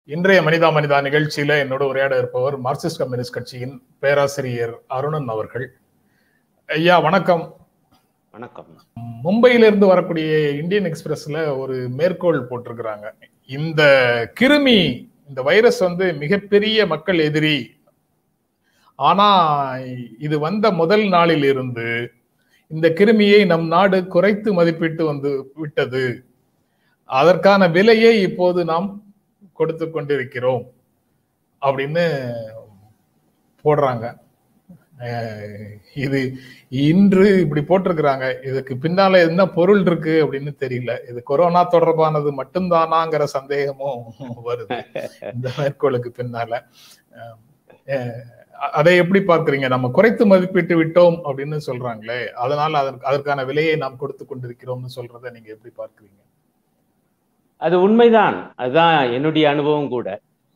இன்றைய மனிதா மனிதா நிகழ்ச்சியில என்னோட உரையாட இருப்பவர் மார்க்சிஸ்ட் கம்யூனிஸ்ட் கட்சியின் பேராசிரியர் அருணன் அவர்கள் ஐயா வணக்கம் வணக்கம் மும்பையிலிருந்து வரக்கூடிய இந்தியன் எக்ஸ்பிரஸ்ல ஒரு மேற்கோள் போட்டிருக்கிறாங்க இந்த கிருமி இந்த வைரஸ் வந்து மிகப்பெரிய மக்கள் எதிரி ஆனா இது வந்த முதல் நாளில் இருந்து இந்த கிருமியை நம் நாடு குறைத்து மதிப்பிட்டு வந்து விட்டது அதற்கான விலையை இப்போது நாம் கொடுத்து கொண்டிருக்கிறோம் அப்படின்னு போடுறாங்க இது இன்று இப்படி போட்டிருக்கிறாங்க இதுக்கு பின்னால என்ன பொருள் இருக்கு அப்படின்னு தெரியல இது கொரோனா தொடர்பானது மட்டும்தானாங்கிற சந்தேகமும் வருது இந்த மேற்கோளுக்கு பின்னால அதை எப்படி பார்க்குறீங்க நம்ம குறைத்து மதிப்பிட்டு விட்டோம் அப்படின்னு சொல்றாங்களே அதனால அதற்கு அதற்கான விலையை நாம் கொடுத்து கொண்டிருக்கிறோம்னு சொல்றதை நீங்க எப்படி பார்க்குறீங்க அது உண்மைதான் அதுதான் என்னுடைய அனுபவம் கூட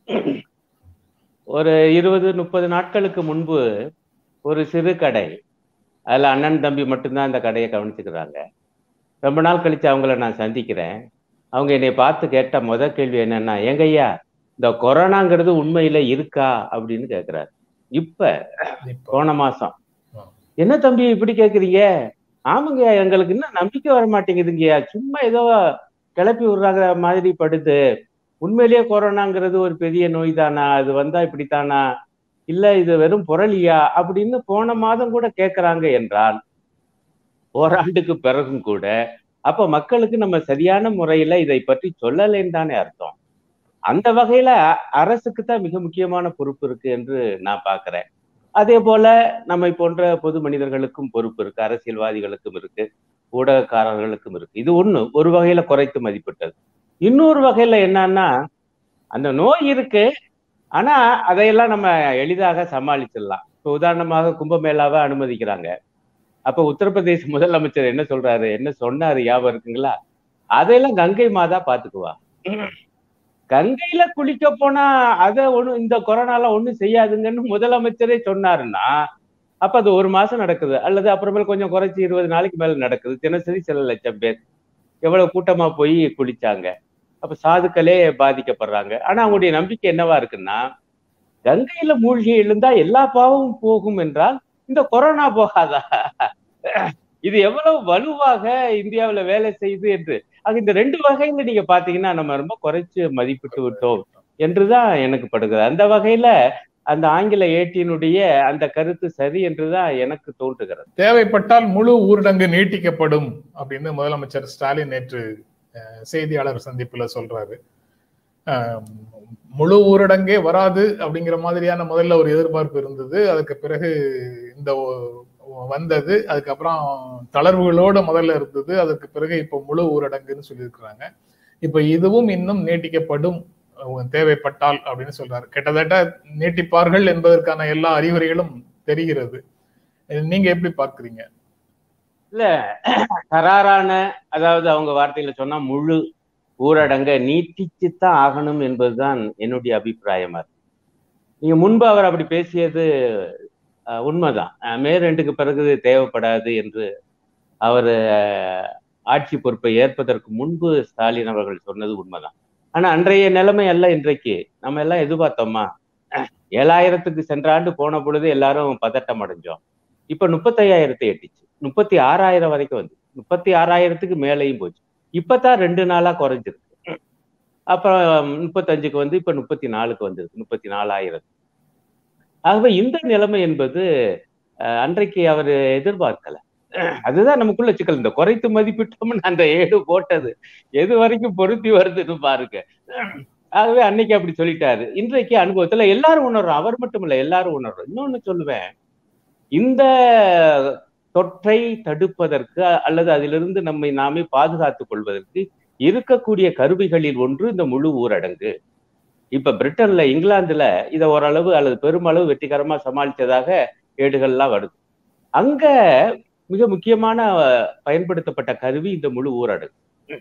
ஒரு இருபது முப்பது நாட்களுக்கு முன்பு ஒரு சிறு கடை அதில் அண்ணன் தம்பி மட்டும்தான் அந்த கடையை கவனிச்சுக்கிறாங்க ரொம்ப நாள் கழிச்சு அவங்கள நான் சந்திக்கிறேன் அவங்க என்னை பார்த்து கேட்ட முத கேள்வி என்னன்னா எங்கய்யா இந்த கொரோனாங்கிறது உண்மையில இருக்கா அப்படின்னு கேட்கிறாரு இப்ப போன மாசம் என்ன தம்பி இப்படி கேக்குறீங்க ஆமாங்க எங்களுக்கு இன்னும் நம்பிக்கை வர மாட்டேங்குதுங்கய்யா சும்மா ஏதோ கிளப்பி விடுறாங்க மாதிரி படுது உண்மையிலேயே கொரோனாங்கிறது ஒரு பெரிய நோய் தானா அது வந்தா இப்படித்தானா இல்ல இது வெறும் புரளியா அப்படின்னு போன மாதம் கூட கேட்கறாங்க என்றால் ஓராண்டுக்கு பிறகும் கூட அப்ப மக்களுக்கு நம்ம சரியான முறையில இதை பற்றி சொல்லலைன்னு தானே அர்த்தம் அந்த வகையில அரசுக்கு தான் மிக முக்கியமான பொறுப்பு இருக்கு என்று நான் பாக்குறேன் அதே போல நம்மை போன்ற பொது மனிதர்களுக்கும் பொறுப்பு இருக்கு அரசியல்வாதிகளுக்கும் இருக்கு ஊடகக்காரர்களுக்கும் இருக்கு இது ஒண்ணு ஒரு வகையில குறைத்து மதிப்பிட்டது இன்னொரு வகையில என்னன்னா அந்த நோய் இருக்கு ஆனா அதையெல்லாம் நம்ம எளிதாக சமாளிச்சிடலாம் இப்போ உதாரணமாக கும்பமேளாவை அனுமதிக்கிறாங்க அப்ப உத்தரப்பிரதேச முதலமைச்சர் என்ன சொல்றாரு என்ன சொன்னாரு ஞாபகம் இருக்குங்களா அதையெல்லாம் கங்கை மாதா பாத்துக்குவா கங்கையில குளிக்க போனா அதை ஒண்ணு இந்த கொரோனால ஒண்ணும் செய்யாதுங்கன்னு முதலமைச்சரே சொன்னாருன்னா அப்ப அது ஒரு மாசம் நடக்குது அல்லது அப்புறமேல கொஞ்சம் குறைச்சி இருபது நாளைக்கு மேல நடக்குது தினசரி சில லட்சம் பேர் எவ்வளவு கூட்டமா போய் குளிச்சாங்க அப்ப சாதுக்களே பாதிக்கப்படுறாங்க ஆனா அவங்களுடைய நம்பிக்கை என்னவா இருக்குன்னா கங்கையில மூழ்கி எழுந்தா எல்லா பாவமும் போகும் என்றால் இந்த கொரோனா போகாதா இது எவ்வளவு வலுவாக இந்தியாவில வேலை செய்யுது என்று ஆக இந்த ரெண்டு வகையில நீங்க பாத்தீங்கன்னா நம்ம ரொம்ப குறைச்சு மதிப்பிட்டு விட்டோம் என்றுதான் எனக்கு படுகிறது அந்த வகையில அந்த ஆங்கில ஏட்டியினுடைய அந்த கருத்து சரி என்றுதான் எனக்கு தோன்றுகிறது தேவைப்பட்டால் முழு ஊரடங்கு நீட்டிக்கப்படும் அப்படின்னு முதலமைச்சர் ஸ்டாலின் நேற்று செய்தியாளர் சந்திப்புல சொல்றாரு முழு ஊரடங்கே வராது அப்படிங்கிற மாதிரியான முதல்ல ஒரு எதிர்பார்ப்பு இருந்தது அதுக்கு பிறகு இந்த வந்தது அதுக்கப்புறம் தளர்வுகளோட முதல்ல இருந்தது அதுக்கு பிறகு இப்போ முழு ஊரடங்குன்னு சொல்லியிருக்கிறாங்க இப்ப இதுவும் இன்னும் நீட்டிக்கப்படும் தேவைப்பட்டால் அப்படின்னு சொல்றாரு கிட்டத்தட்ட நீட்டிப்பார்கள் என்பதற்கான எல்லா அறிகுறிகளும் தெரிகிறது நீங்க எப்படி பார்க்குறீங்க இல்ல கராரான அதாவது அவங்க வார்த்தையில சொன்னா முழு ஊரடங்க நீட்டிச்சுத்தான் ஆகணும் என்பதுதான் என்னுடைய அபிப்பிராயமா இருக்கு நீங்க முன்பு அவர் அப்படி பேசியது உண்மைதான் மே ரெண்டுக்கு பிறகு தேவைப்படாது என்று அவர் ஆட்சி பொறுப்பை ஏற்பதற்கு முன்பு ஸ்டாலின் அவர்கள் சொன்னது உண்மைதான் ஆனா அன்றைய நிலைமை அல்ல இன்றைக்கு நம்ம எல்லாம் எதிர்பார்த்தோமா ஏழாயிரத்துக்கு சென்ற ஆண்டு போன பொழுது எல்லாரும் பதட்டம் அடைஞ்சோம் இப்ப முப்பத்தையாயிரத்தை எட்டிச்சு முப்பத்தி ஆறாயிரம் வரைக்கும் வந்து முப்பத்தி ஆறாயிரத்துக்கு மேலேயும் போச்சு இப்பதான் ரெண்டு நாளா குறைஞ்சிருக்கு அப்புறம் முப்பத்தஞ்சுக்கு வந்து இப்ப முப்பத்தி நாலுக்கு வந்திருக்கு முப்பத்தி நாலாயிரம் ஆகவே இந்த நிலைமை என்பது அன்றைக்கு அவர் எதிர்பார்க்கல அதுதான் நமக்குள்ள சிக்கல் இந்த குறைத்து மதிப்பிட்டோம்னு அந்த ஏடு போட்டது எது வரைக்கும் பொருத்தி வருதுன்னு பாருங்க ஆகவே அன்னைக்கு அப்படி சொல்லிட்டாரு இன்றைக்கு அனுபவத்துல எல்லாரும் உணர்றோம் அவர் மட்டும் இல்ல எல்லாரும் உணர்றோம் இன்னொன்னு சொல்லுவேன் இந்த தொற்றை தடுப்பதற்கு அல்லது அதிலிருந்து நம்மை நாமே பாதுகாத்துக் கொள்வதற்கு இருக்கக்கூடிய கருவிகளில் ஒன்று இந்த முழு ஊரடங்கு இப்ப பிரிட்டன்ல இங்கிலாந்துல இதை ஓரளவு அல்லது பெருமளவு வெற்றிகரமா சமாளித்ததாக ஏடுகள்லாம் வருது அங்க மிக முக்கியமான பயன்படுத்தப்பட்ட கருவி இந்த முழு ஊரடங்கு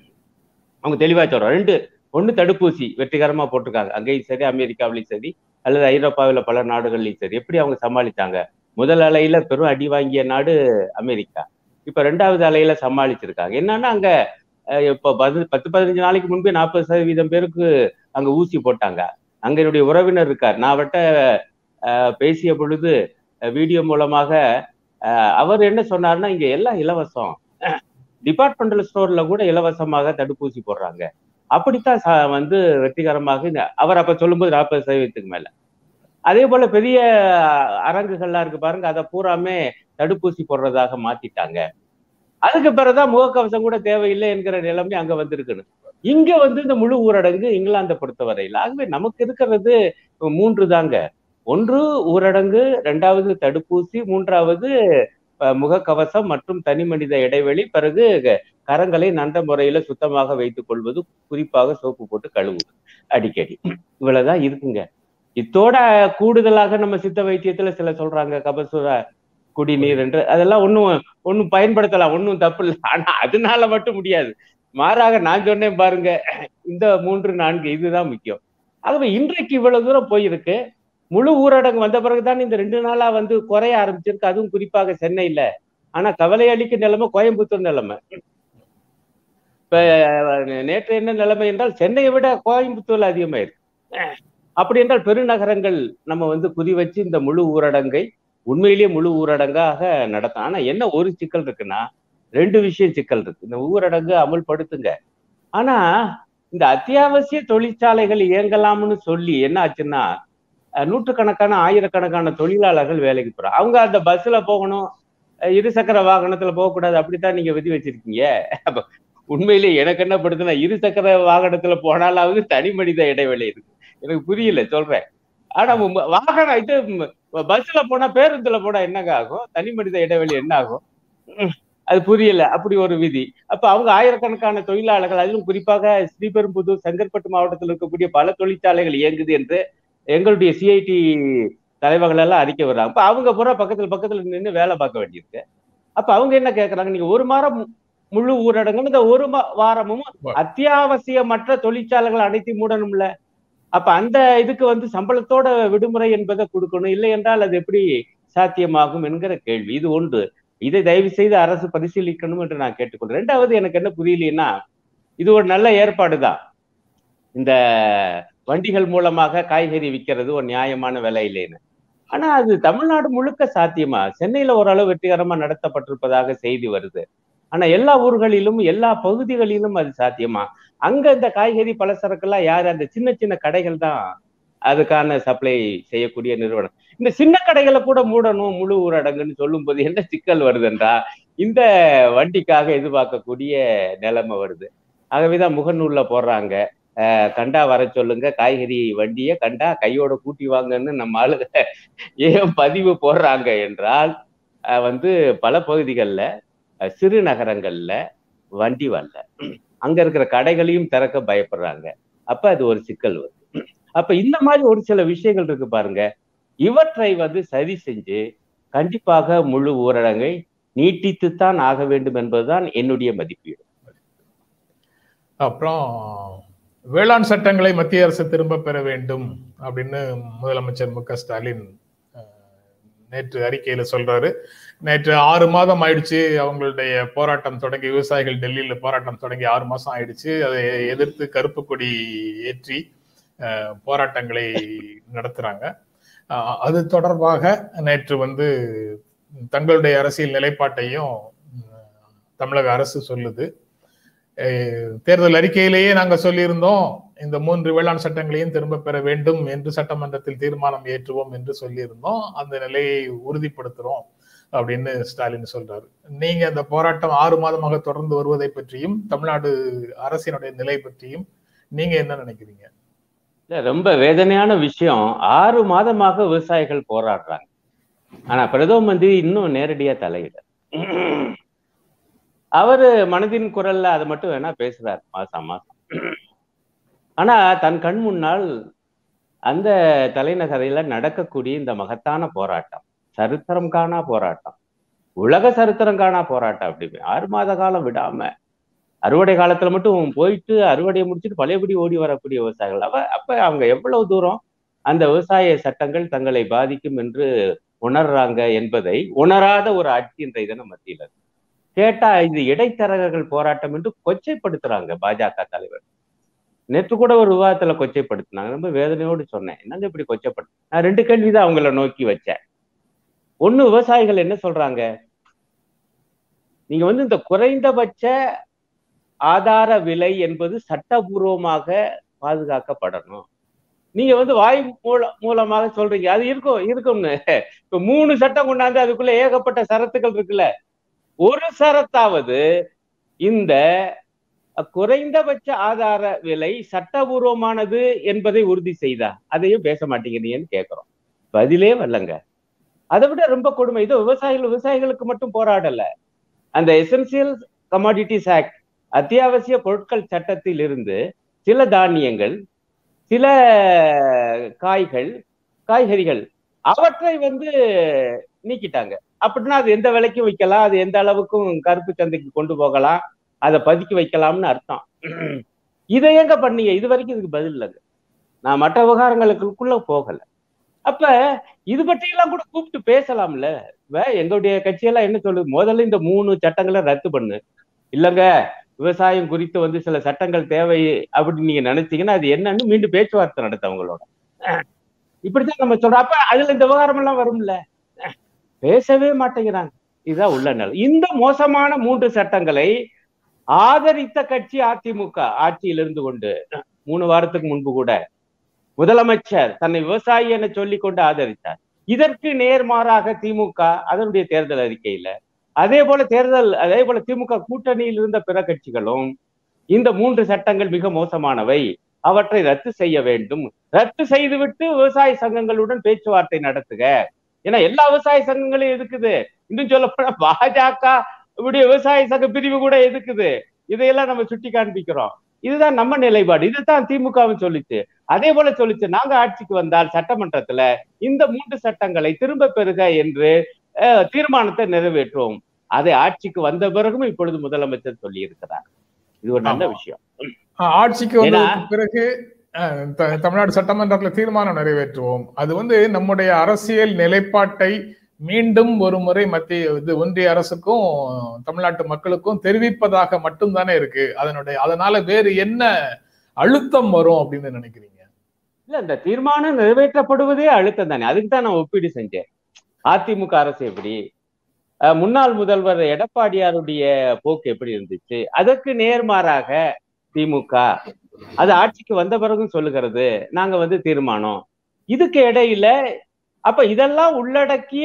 அவங்க தெளிவா சொல்றோம் ரெண்டு ஒண்ணு தடுப்பூசி வெற்றிகரமா போட்டிருக்காங்க அங்கேயும் சரி அமெரிக்காவிலையும் சரி அல்லது ஐரோப்பாவில் பல நாடுகள்லையும் சரி எப்படி அவங்க சமாளித்தாங்க முதல் அலையில பெரும் அடி வாங்கிய நாடு அமெரிக்கா இப்ப ரெண்டாவது அலையில சமாளிச்சிருக்காங்க என்னன்னா அங்க இப்போ பத்து பத்து பதினஞ்சு நாளைக்கு முன்பே நாற்பது சதவீதம் பேருக்கு அங்க ஊசி போட்டாங்க அங்க என்னுடைய உறவினர் இருக்கார் நான் அவர்கிட்ட அஹ், பேசிய பொழுது வீடியோ மூலமாக அஹ், அவர் என்ன சொன்னார்னா இங்க எல்லாம் இலவசம் டிபார்ட்மெண்டல் ஸ்டோர்ல கூட இலவசமாக தடுப்பூசி போடுறாங்க அப்படித்தான் ச- வந்து வெற்றிகரமாக இந்த- அவர் அப்ப சொல்லும்போது நாற்பது சதவீதத்துக்கு மேல அதே போல பெரிய அரங்குகள்லாம் இருக்கு பாருங்க அதை பூராமே தடுப்பூசி போடுறதாக மாத்திட்டாங்க அதுக்கு பிறகுதான் முகக்கவசம் கூட தேவையில்லை என்கிற நிலைமை அங்க வந்திருக்குன்னு இங்க வந்து இந்த முழு ஊரடங்கு இங்கிலாந்தை பொறுத்தவரையில் ஆகவே நமக்கு இருக்கிறது மூன்று தாங்க ஒன்று ஊரடங்கு இரண்டாவது தடுப்பூசி மூன்றாவது அஹ், முகக்கவசம் மற்றும் தனி மனித இடைவெளி பிறகு க- கரங்களை நல்ல முறையில சுத்தமாக வைத்துக் கொள்வது குறிப்பாக சோப்பு போட்டு கழுவுவது அடிக்கடி இவ்வளவுதான் இருக்குங்க இத்தோட கூடுதலாக நம்ம சித்த வைத்தியத்துல சில சொல்றாங்க கபசுர குடிநீர் என்று அதெல்லாம் ஒண்ணும் ஒண்ணும் பயன்படுத்தலாம் ஒண்ணும் தப்பு இல்லை ஆனா அதனால மட்டும் முடியாது மாறாக நான் சொன்னேன் பாருங்க இந்த மூன்று நான்கு இதுதான் முக்கியம் ஆகவே இன்றைக்கு இவ்வளவு தூரம் போயிருக்கு முழு ஊரடங்கு வந்த பிறகுதான் இந்த ரெண்டு நாளா வந்து குறைய ஆரம்பிச்சிருக்கு அதுவும் குறிப்பாக சென்னையில ஆனா கவலை அளிக்கும் நிலைமை கோயம்புத்தூர் நிலைமை இப்ப நேற்று என்ன நிலைமை என்றால் சென்னையை விட கோயம்புத்தூர்ல அதிகமாயிருக்கு அப்படி என்றால் பெருநகரங்கள் நம்ம வந்து குறி வச்சு இந்த முழு ஊரடங்கை உண்மையிலேயே முழு ஊரடங்காக நடத்தும் ஆனா என்ன ஒரு சிக்கல் இருக்குன்னா ரெண்டு விஷயம் சிக்கல் இருக்கு இந்த ஊரடங்கு அமுல்படுத்துங்க ஆனா இந்த அத்தியாவசிய தொழிற்சாலைகள் இயங்கலாம்னு சொல்லி என்ன ஆச்சுன்னா அஹ், நூற்றுக்கணக்கான ஆயிரக்கணக்கான தொழிலாளர்கள் வேலைக்கு போறாங்க அவங்க அந்த பஸ்ல போகணும் அஹ், இருசக்கர வாகனத்துல போகக்கூடாது அப்படித்தான் நீங்க விதி வச்சிருக்கீங்க அப்ப உண்மையிலேயே எனக்கு என்ன படுத்துனா இருசக்கர வாகனத்துல போனாலாவது தனி மனித இடைவெளி இருக்கு எனக்கு புரியல சொல்றேன் ஆனா ம- வாகனம் இது ம- பஸ்ல போனா பேருந்துல போனா என்னங்க ஆகும் தனி மனித இடைவெளி என்ன ஆகும் உம், அது புரியல அப்படி ஒரு விதி அப்ப அவங்க ஆயிரக்கணக்கான தொழிலாளர்கள் அதிலும் குறிப்பாக ஸ்ரீபெரும்புதூர் செங்கற்பட்டு மாவட்டத்தில் இருக்கக்கூடிய பல தொழிற்சாலைகள் இயங்குது என்று எங்களுடைய சிஐடி தலைவர்கள் எல்லாம் அறிக்கை வர்றாங்க அப்ப அவங்க பூரா பக்கத்துல பக்கத்துல நின்று வேலை பார்க்க வேண்டியிருக்கு அப்ப அவங்க என்ன கேக்குறாங்க நீங்க ஒரு வாரம் மு- முழு ஊரடங்கு இந்த ஒரு மா- வாரமும் அத்தியாவசியமற்ற தொழிற்சாலைகள் அனைத்தையும் மூடணும்ல அப்ப அந்த இதுக்கு வந்து சம்பளத்தோட விடுமுறை என்பதை கொடுக்கணும் இல்லை என்றால் அது எப்படி சாத்தியமாகும் என்கிற கேள்வி இது ஒன்று இதை தயவு செய்து அரசு பரிசீலிக்கணும் என்று நான் கேட்டுக்கொள்றேன் ரெண்டாவது எனக்கு என்ன புரியலைன்னா இது ஒரு நல்ல ஏற்பாடு தான் இந்த வண்டிகள் மூலமாக காய்கறி விற்கிறது ஒரு நியாயமான விலையிலேன்னு ஆனா அது தமிழ்நாடு முழுக்க சாத்தியமா சென்னையில ஓரளவு வெற்றிகரமா நடத்தப்பட்டிருப்பதாக செய்தி வருது ஆனா எல்லா ஊர்களிலும் எல்லா பகுதிகளிலும் அது சாத்தியமா அங்க இந்த காய்கறி பலசரக்கெல்லாம் யாரு அந்த சின்ன சின்ன கடைகள் தான் அதுக்கான சப்ளை செய்யக்கூடிய நிறுவனம் இந்த சின்ன கடைகளை கூட மூடணும் முழு ஊரடங்குன்னு சொல்லும் போது என்ன சிக்கல் வருதுன்றா இந்த வண்டிக்காக எதிர்பார்க்கக்கூடிய நிலைமை வருது ஆகவேதான் முகநூல்ல போடுறாங்க அஹ் கண்டா வர சொல்லுங்க காய்கறி வண்டியை கண்டா கையோட கூட்டி வாங்கன்னு நம்ம ஆளுங்க ஏன் பதிவு போடுறாங்க என்றால் அஹ் வந்து பல பகுதிகளில் சிறு நகரங்கள்ல வண்டி வரல அங்க இருக்கிற கடைகளையும் திறக்க பயப்படுறாங்க அப்ப அது ஒரு சிக்கல் வருது அப்ப இந்த மாதிரி ஒரு சில விஷயங்கள் இருக்கு பாருங்க இவற்றை வந்து சரி செஞ்சு கண்டிப்பாக முழு ஊரடங்கை நீட்டித்துத்தான் ஆக வேண்டும் என்பதுதான் என்னுடைய மதிப்பீடு அப்புறம் வேளாண் சட்டங்களை மத்திய அரசு திரும்ப பெற வேண்டும் அப்படின்னு முதலமைச்சர் மு க ஸ்டாலின் அஹ், நேற்று அறிக்கையில சொல்றாரு நேற்று ஆறு மாதம் ஆயிடுச்சு அவங்களுடைய போராட்டம் தொடங்கி விவசாயிகள் டெல்லியில போராட்டம் தொடங்கி ஆறு மாசம் ஆயிடுச்சு அதை எதிர்த்து கருப்பு கொடி ஏற்றி அஹ், போராட்டங்களை நடத்துறாங்க அஹ், அது தொடர்பாக நேற்று வந்து தங்களுடைய அரசியல் நிலைப்பாட்டையும் உம், தமிழக அரசு சொல்லுது அஹ், தேர்தல் அறிக்கையிலேயே நாங்க சொல்லியிருந்தோம் இந்த மூன்று வேளாண் சட்டங்களையும் திரும்ப பெற வேண்டும் என்று சட்டமன்றத்தில் தீர்மானம் ஏற்றுவோம் என்று சொல்லியிருந்தோம் அந்த நிலையை உறுதிப்படுத்துறோம் அப்படின்னு ஸ்டாலின் சொல்றாரு நீங்க அந்த போராட்டம் ஆறு மாதமாக தொடர்ந்து வருவதை பற்றியும் தமிழ்நாடு அரசினுடைய நிலை பற்றியும் நீங்க என்ன நினைக்கிறீங்க இல்ல, ரொம்ப வேதனையான விஷயம் ஆறு மாதமாக விவசாயிகள் போராடுறாங்க ஆனா பிரதம மந்திரி இன்னும் நேரடியா தலையிட அவரு மனதின் குரல்ல அதை மட்டும் வேணா பேசுறாரு மாசம் மாசம் ஆனா தன் கண் முன்னால் அந்த தலைநகரில நடக்கக்கூடிய இந்த மகத்தான போராட்டம் சரித்திரம் காணா போராட்டம் உலக சரித்திரம் காணா போராட்டம் அப்படி ஆறு மாத காலம் விடாம அறுவடை காலத்துல மட்டும் போயிட்டு அறுவடையை முடிச்சுட்டு பழையபடி ஓடி வரக்கூடிய விவசாயிகள் அவ அப்ப அவங்க எவ்வளவு தூரம் அந்த விவசாய சட்டங்கள் தங்களை பாதிக்கும் என்று உணர்றாங்க என்பதை உணராத ஒரு ஆட்சி இன்றைய தினம் மத்தியில் இருக்கு. கேட்டா இது இடைத்தரகர்கள் போராட்டம் என்று கொச்சைப்படுத்துறாங்க பாஜக தலைவர் நேற்று கூட ஒரு விவாதத்துல கொச்சைப்படுத்தினாங்க ரொம்ப வேதனையோடு சொன்னேன் என்னங்க இப்படி கொச்சைப்படுத்து நான் ரெண்டு கேள்விதான் அவங்கள நோக்கி வச்சேன் ஒண்ணு விவசாயிகள் என்ன சொல்றாங்க நீங்க வந்து இந்த குறைந்தபட்ச ஆதார விலை என்பது சட்டபூர்வமாக பாதுகாக்கப்படணும் நீங்க வந்து வாய் மூல மூலமாக சொல்றீங்க அது இருக்கும் இருக்கும்னு இப்ப மூணு சட்டம் கொண்டாந்து அதுக்குள்ள ஏகப்பட்ட சரத்துகள் இருக்குல்ல ஒரு சரத்தாவது இந்த குறைந்தபட்ச ஆதார விலை சட்டபூர்வமானது என்பதை உறுதி செய்தா அதையும் பேச மாட்டேங்கிறீங்கன்னு கேட்கிறோம் பதிலே வரலங்க அதை விட ரொம்ப கொடுமை இது விவசாயிகள் விவசாயிகளுக்கு மட்டும் போராடல அந்த எசென்சியல் கமாடிட்டிஸ் ஆக்ட் அத்தியாவசிய பொருட்கள் சட்டத்தில் இருந்து சில தானியங்கள் சில காய்கள் காய்கறிகள் அவற்றை வந்து நீக்கிட்டாங்க அப்படின்னா அது எந்த விலைக்கும் விற்கலாம் அது எந்த அளவுக்கும் கருப்பு சந்தைக்கு கொண்டு போகலாம் அதை பதுக்கி வைக்கலாம்னு அர்த்தம் இதை எங்க பண்ணீங்க இது வரைக்கும் இதுக்கு பதில் இல்லைங்க நான் மற்ற விவகாரங்களுக்குள்ள போகல அப்ப இது பற்றியெல்லாம் கூட கூப்பிட்டு பேசலாம்ல எங்களுடைய கட்சியெல்லாம் என்ன சொல்லுது முதல்ல இந்த மூணு சட்டங்களை ரத்து பண்ணு இல்லைங்க விவசாயம் குறித்து வந்து சில சட்டங்கள் தேவை அப்படின்னு நீங்க நினைச்சீங்கன்னா அது என்னன்னு மீண்டும் பேச்சுவார்த்தை நடத்த அவங்களோட இப்படித்தான் நம்ம சொல்றோம் அப்ப அதுல இந்த விவகாரம் எல்லாம் வரும்ல பேசவே மாட்டேங்கிறாங்க இதுதான் உள்ள நிலை இந்த மோசமான மூன்று சட்டங்களை ஆதரித்த கட்சி அதிமுக ஆட்சியில் இருந்து கொண்டு மூணு வாரத்துக்கு முன்பு கூட முதலமைச்சர் தன்னை விவசாயி என சொல்லிக் கொண்டு ஆதரித்தார் இதற்கு நேர்மாறாக திமுக அதனுடைய தேர்தல் அறிக்கையில அதே போல தேர்தல் அதே போல திமுக கூட்டணியில் இருந்த பிற கட்சிகளும் இந்த மூன்று சட்டங்கள் மிக மோசமானவை அவற்றை ரத்து செய்ய வேண்டும் ரத்து செய்துவிட்டு விவசாய சங்கங்களுடன் பேச்சுவார்த்தை நடத்துக ஏன்னா எல்லா விவசாய சங்கங்களும் எதுக்குது இன்னும் சொல்ல போனா பாஜக இப்படி விவசாய சங்க பிரிவு கூட எதுக்குது இதையெல்லாம் நம்ம சுட்டி காண்பிக்கிறோம் இதுதான் நம்ம நிலைப்பாடு இதுதான் திமுகவும் சொல்லிச்சு அதே போல சொல்லிச்சு நாங்க ஆட்சிக்கு வந்தால் சட்டமன்றத்துல இந்த மூன்று சட்டங்களை திரும்ப பெறுக என்று தீர்மானத்தை நிறைவேற்றுவோம் அதை ஆட்சிக்கு வந்த பிறகும் இப்பொழுது முதலமைச்சர் சொல்லி இருக்கிறார் இது ஒரு நல்ல விஷயம் ஆட்சிக்கு வந்த பிறகு தமிழ்நாடு சட்டமன்றத்துல தீர்மானம் நிறைவேற்றுவோம் அது வந்து நம்முடைய அரசியல் நிலைப்பாட்டை மீண்டும் ஒரு முறை மத்திய இது ஒன்றிய அரசுக்கும் தமிழ்நாட்டு மக்களுக்கும் தெரிவிப்பதாக மட்டும்தானே இருக்கு அதனுடைய அதனால வேறு என்ன அழுத்தம் வரும் அப்படின்னு நினைக்கிறீங்க இல்ல இந்த தீர்மானம் நிறைவேற்றப்படுவதே அழுத்தம் தானே அதுக்கு தான் நான் ஒப்பீடு செஞ்சேன் அதிமுக அரசு எப்படி முன்னாள் முதல்வர் எடப்பாடியாருடைய போக்கு எப்படி இருந்துச்சு அதற்கு நேர்மாறாக திமுக அது ஆட்சிக்கு வந்த பிறகும் சொல்லுகிறது நாங்க வந்து தீர்மானம் இதுக்கு இடையில அப்ப இதெல்லாம் உள்ளடக்கிய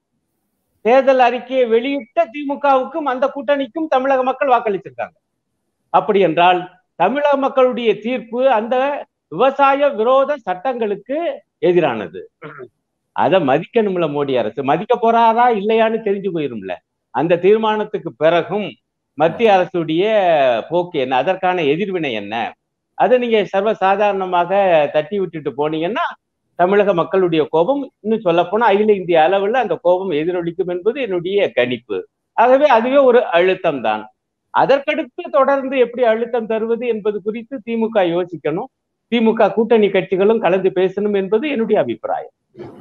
தேர்தல் அறிக்கையை வெளியிட்ட திமுகவுக்கும் அந்த கூட்டணிக்கும் தமிழக மக்கள் வாக்களிச்சிருக்காங்க அப்படி என்றால் தமிழக மக்களுடைய தீர்ப்பு அந்த விவசாய விரோத சட்டங்களுக்கு எதிரானது அதை மதிக்கணும்ல மோடி அரசு மதிக்க போறாரா இல்லையான்னு தெரிஞ்சு போயிரும்ல அந்த தீர்மானத்துக்கு பிறகும் மத்திய அரசுடைய போக்கு என்ன அதற்கான எதிர்வினை என்ன அதை நீங்க சர்வ சாதாரணமாக தட்டி விட்டுட்டு போனீங்கன்னா தமிழக மக்களுடைய கோபம் இன்னும் சொல்ல போனா அகில இந்திய அளவில் அந்த கோபம் எதிரொலிக்கும் என்பது என்னுடைய கணிப்பு ஆகவே அதுவே ஒரு அழுத்தம் தான் அதற்கடுத்து தொடர்ந்து எப்படி அழுத்தம் தருவது என்பது குறித்து திமுக யோசிக்கணும் திமுக கூட்டணி கட்சிகளும் கலந்து பேசணும் என்பது என்னுடைய அபிப்பிராயம்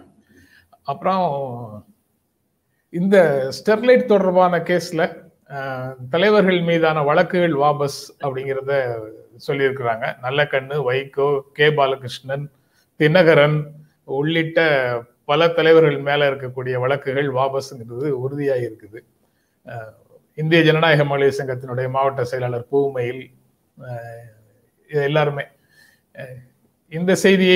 அப்புறம் இந்த ஸ்டெர்லைட் தொடர்பான கேஸ்ல தலைவர்கள் மீதான வழக்குகள் வாபஸ் அப்படிங்கிறத சொல்லியிருக்கிறாங்க நல்லக்கண்ணு வைகோ கே பாலகிருஷ்ணன் தினகரன் உள்ளிட்ட பல தலைவர்கள் மேல இருக்கக்கூடிய வழக்குகள் வாபஸ்ங்கிறது உறுதியாக இருக்குது இந்திய ஜனநாயக மகளிர் சங்கத்தினுடைய மாவட்ட செயலாளர் பூமையில் எல்லாருமே இந்த செய்தியை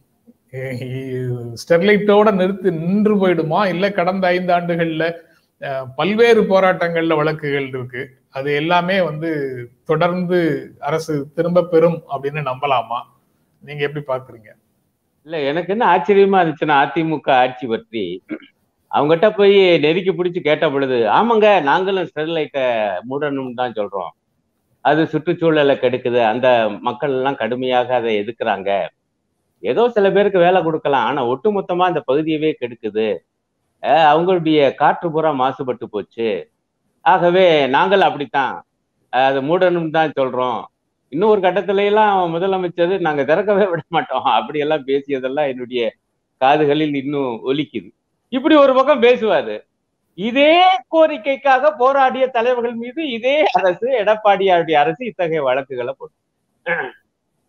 ஸ்டெர்லைட்டோட நிறுத்தி நின்று போயிடுமா இல்ல கடந்த ஐந்து ஆண்டுகள்ல பல்வேறு போராட்டங்கள்ல வழக்குகள் இருக்கு அது எல்லாமே வந்து தொடர்ந்து அரசு திரும்ப பெறும் அப்படின்னு நம்பலாமா நீங்க எப்படி பாக்குறீங்க இல்ல எனக்கு என்ன ஆச்சரியமா இருந்துச்சுன்னா அதிமுக ஆட்சி பற்றி அவங்ககிட்ட போய் நெருக்கி பிடிச்சி கேட்ட பொழுது ஆமாங்க நாங்களும் ஸ்டெர்லைட்டை மூடணும்னு தான் சொல்றோம் அது சுற்றுச்சூழலை கெடுக்குது அந்த மக்கள் எல்லாம் கடுமையாக அதை எதுக்குறாங்க ஏதோ சில பேருக்கு வேலை கொடுக்கலாம் ஆனா ஒட்டுமொத்தமா அந்த பகுதியவே கெடுக்குது அவங்களுடைய காற்று பூரா மாசுபட்டு போச்சு ஆகவே நாங்கள் அப்படித்தான் அதை மூடணும் தான் சொல்றோம் இன்னும் ஒரு கட்டத்துல எல்லாம் முதலமைச்சர் நாங்க திறக்கவே விட மாட்டோம் அப்படி எல்லாம் பேசியதெல்லாம் என்னுடைய காதுகளில் இன்னும் ஒலிக்குது இப்படி ஒரு பக்கம் பேசுவாரு இதே கோரிக்கைக்காக போராடிய தலைவர்கள் மீது இதே அரசு எடப்பாடியாருடைய அரசு இத்தகைய வழக்குகளை போட்டு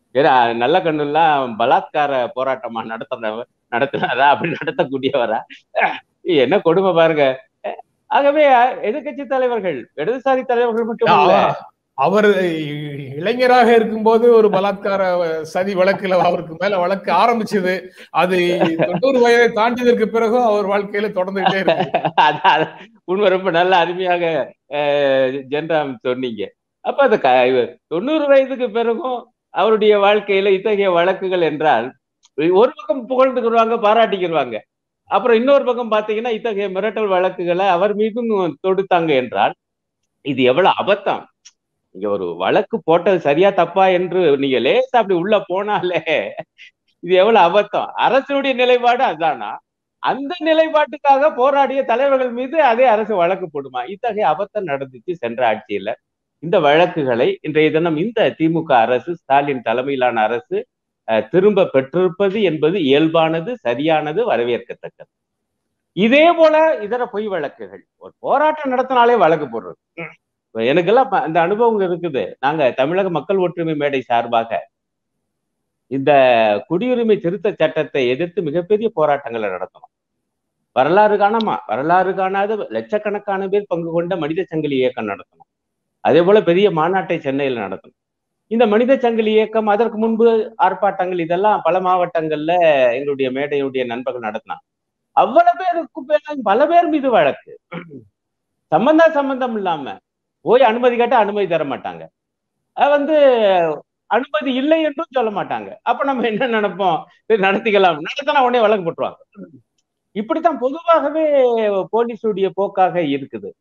ஏன்னா நல்ல கண்ணுலாம் பலாத்கார போராட்டமா நடத்துற நடத்துனாரா அப்படி நடத்தக்கூடியவரா என்ன கொடுமை பாருங்க ஆகவே எதிர்கட்சி தலைவர்கள் இடதுசாரி தலைவர்கள் மட்டும் இல்ல அவர் இளைஞராக இருக்கும்போது ஒரு பலாத்கார சதி வழக்குல அவருக்கு மேல வழக்கு ஆரம்பிச்சது அது தொண்ணூறு வயதை தாண்டியதற்கு பிறகும் அவர் வாழ்க்கையில தொடர்ந்துகிட்டே இருக்கு உண்மை ரொம்ப நல்ல அருமையாக ஜென்ராம் சொன்னீங்க அப்ப அந்த தொண்ணூறு வயதுக்கு பிறகும் அவருடைய வாழ்க்கையில இத்தகைய வழக்குகள் என்றால் ஒரு பக்கம் புகழ்ந்துக்கிடுவாங்க பாராட்டிக்கிடுவாங்க அப்புறம் இன்னொரு பக்கம் பாத்தீங்கன்னா இத்தகைய மிரட்டல் வழக்குகளை அவர் மீதும் தொடுத்தாங்க என்றால் இது எவ்வளவு அபத்தம் நீங்க ஒரு வழக்கு போட்டது சரியா தப்பா என்று நீங்க லேசா அப்படி உள்ள போனாலே இது எவ்வளவு அபத்தம் அரசுடைய நிலைப்பாடு அதானா அந்த நிலைப்பாட்டுக்காக போராடிய தலைவர்கள் மீது அதே அரசு வழக்கு போடுமா இத்தகைய அபத்தம் நடந்துச்சு சென்ற ஆட்சியில இந்த வழக்குகளை இன்றைய தினம் இந்த திமுக அரசு ஸ்டாலின் தலைமையிலான அரசு திரும்ப பெற்றிருப்பது என்பது இயல்பானது சரியானது வரவேற்கத்தக்கது இதே போல இதர பொய் வழக்குகள் ஒரு போராட்டம் நடத்தினாலே வழக்கு போடுறது எனக்கெல்லாம் அந்த அனுபவம் இருக்குது நாங்க தமிழக மக்கள் ஒற்றுமை மேடை சார்பாக இந்த குடியுரிமை திருத்த சட்டத்தை எதிர்த்து மிகப்பெரிய போராட்டங்களை நடத்தணும் வரலாறு காணாமா வரலாறு காணாத லட்சக்கணக்கான பேர் பங்கு கொண்ட மனித சங்கிலி இயக்கம் நடத்தணும் அதே போல பெரிய மாநாட்டை சென்னையில் நடத்தணும் இந்த மனித சங்கிலி இயக்கம் அதற்கு முன்பு ஆர்ப்பாட்டங்கள் இதெல்லாம் பல மாவட்டங்கள்ல எங்களுடைய மேடையுடைய நண்பர்கள் நடத்தினாங்க அவ்வளவு பேருக்கு பல பேர் மீது வழக்கு சம்பந்தா சம்பந்தம் இல்லாம போய் அனுமதி கேட்டா அனுமதி தர மாட்டாங்க வந்து அனுமதி இல்லை என்றும் சொல்ல மாட்டாங்க அப்ப நம்ம என்ன நினைப்போம் நடத்திக்கலாம் நடத்தினா உடனே வழக்கு போட்டுருவாங்க இப்படித்தான் பொதுவாகவே போலீஸுடைய போக்காக இருக்குது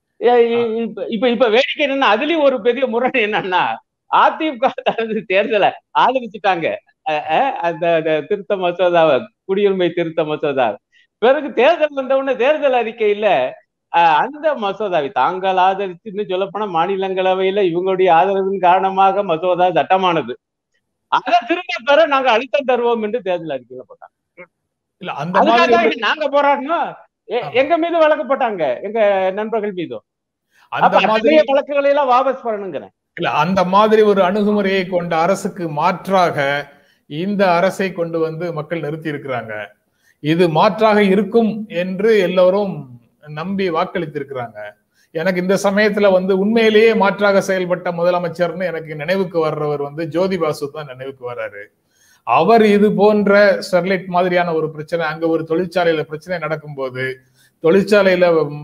இப்ப இப்ப வேடிக்கை என்னன்னா அதுலயும் ஒரு பெரிய முரண் என்னன்னா அதிமுக தனது தேர்தலை ஆதரிச்சுட்டாங்க அந்த திருத்த மசோதாவை குடியுரிமை திருத்த மசோதா பிறகு தேர்தல் வந்த உடனே தேர்தல் அறிக்கையில அந்த மசோதாவை தாங்கள் ஆதரிச்சுன்னு சொல்லப்போனா மாநிலங்களவையில இவங்களுடைய ஆதரவின் காரணமாக மசோதா சட்டமானது அதை திரும்ப பெற நாங்க அழுத்தம் தருவோம் என்று தேர்தல் அறிக்கையில போட்டாங்க இல்ல அந்த மாதிரி நாங்க போராடணும் எங்க மீது வழக்கு போட்டாங்க எங்க நண்பர்கள் மீதும் அந்த மாதிரி வழக்குகளை எல்லாம் வாபஸ் பண்ணணுங்கிறேன் இல்ல அந்த மாதிரி ஒரு அணுகுமுறையை கொண்ட அரசுக்கு மாற்றாக இந்த அரசை கொண்டு வந்து மக்கள் நிறுத்தி இருக்கிறாங்க இது மாற்றாக இருக்கும் என்று எல்லோரும் நம்பி வாக்களித்திருக்கிறாங்க எனக்கு இந்த சமயத்துல வந்து உண்மையிலேயே மாற்றாக செயல்பட்ட முதலமைச்சர்னு எனக்கு நினைவுக்கு வர்றவர் வந்து ஜோதி பாசு தான் நினைவுக்கு வர்றாரு அவர் இது போன்ற ஸ்டெர்லைட் மாதிரியான ஒரு பிரச்சனை அங்க ஒரு தொழிற்சாலையில பிரச்சனை நடக்கும்போது தொழிற்சாலையில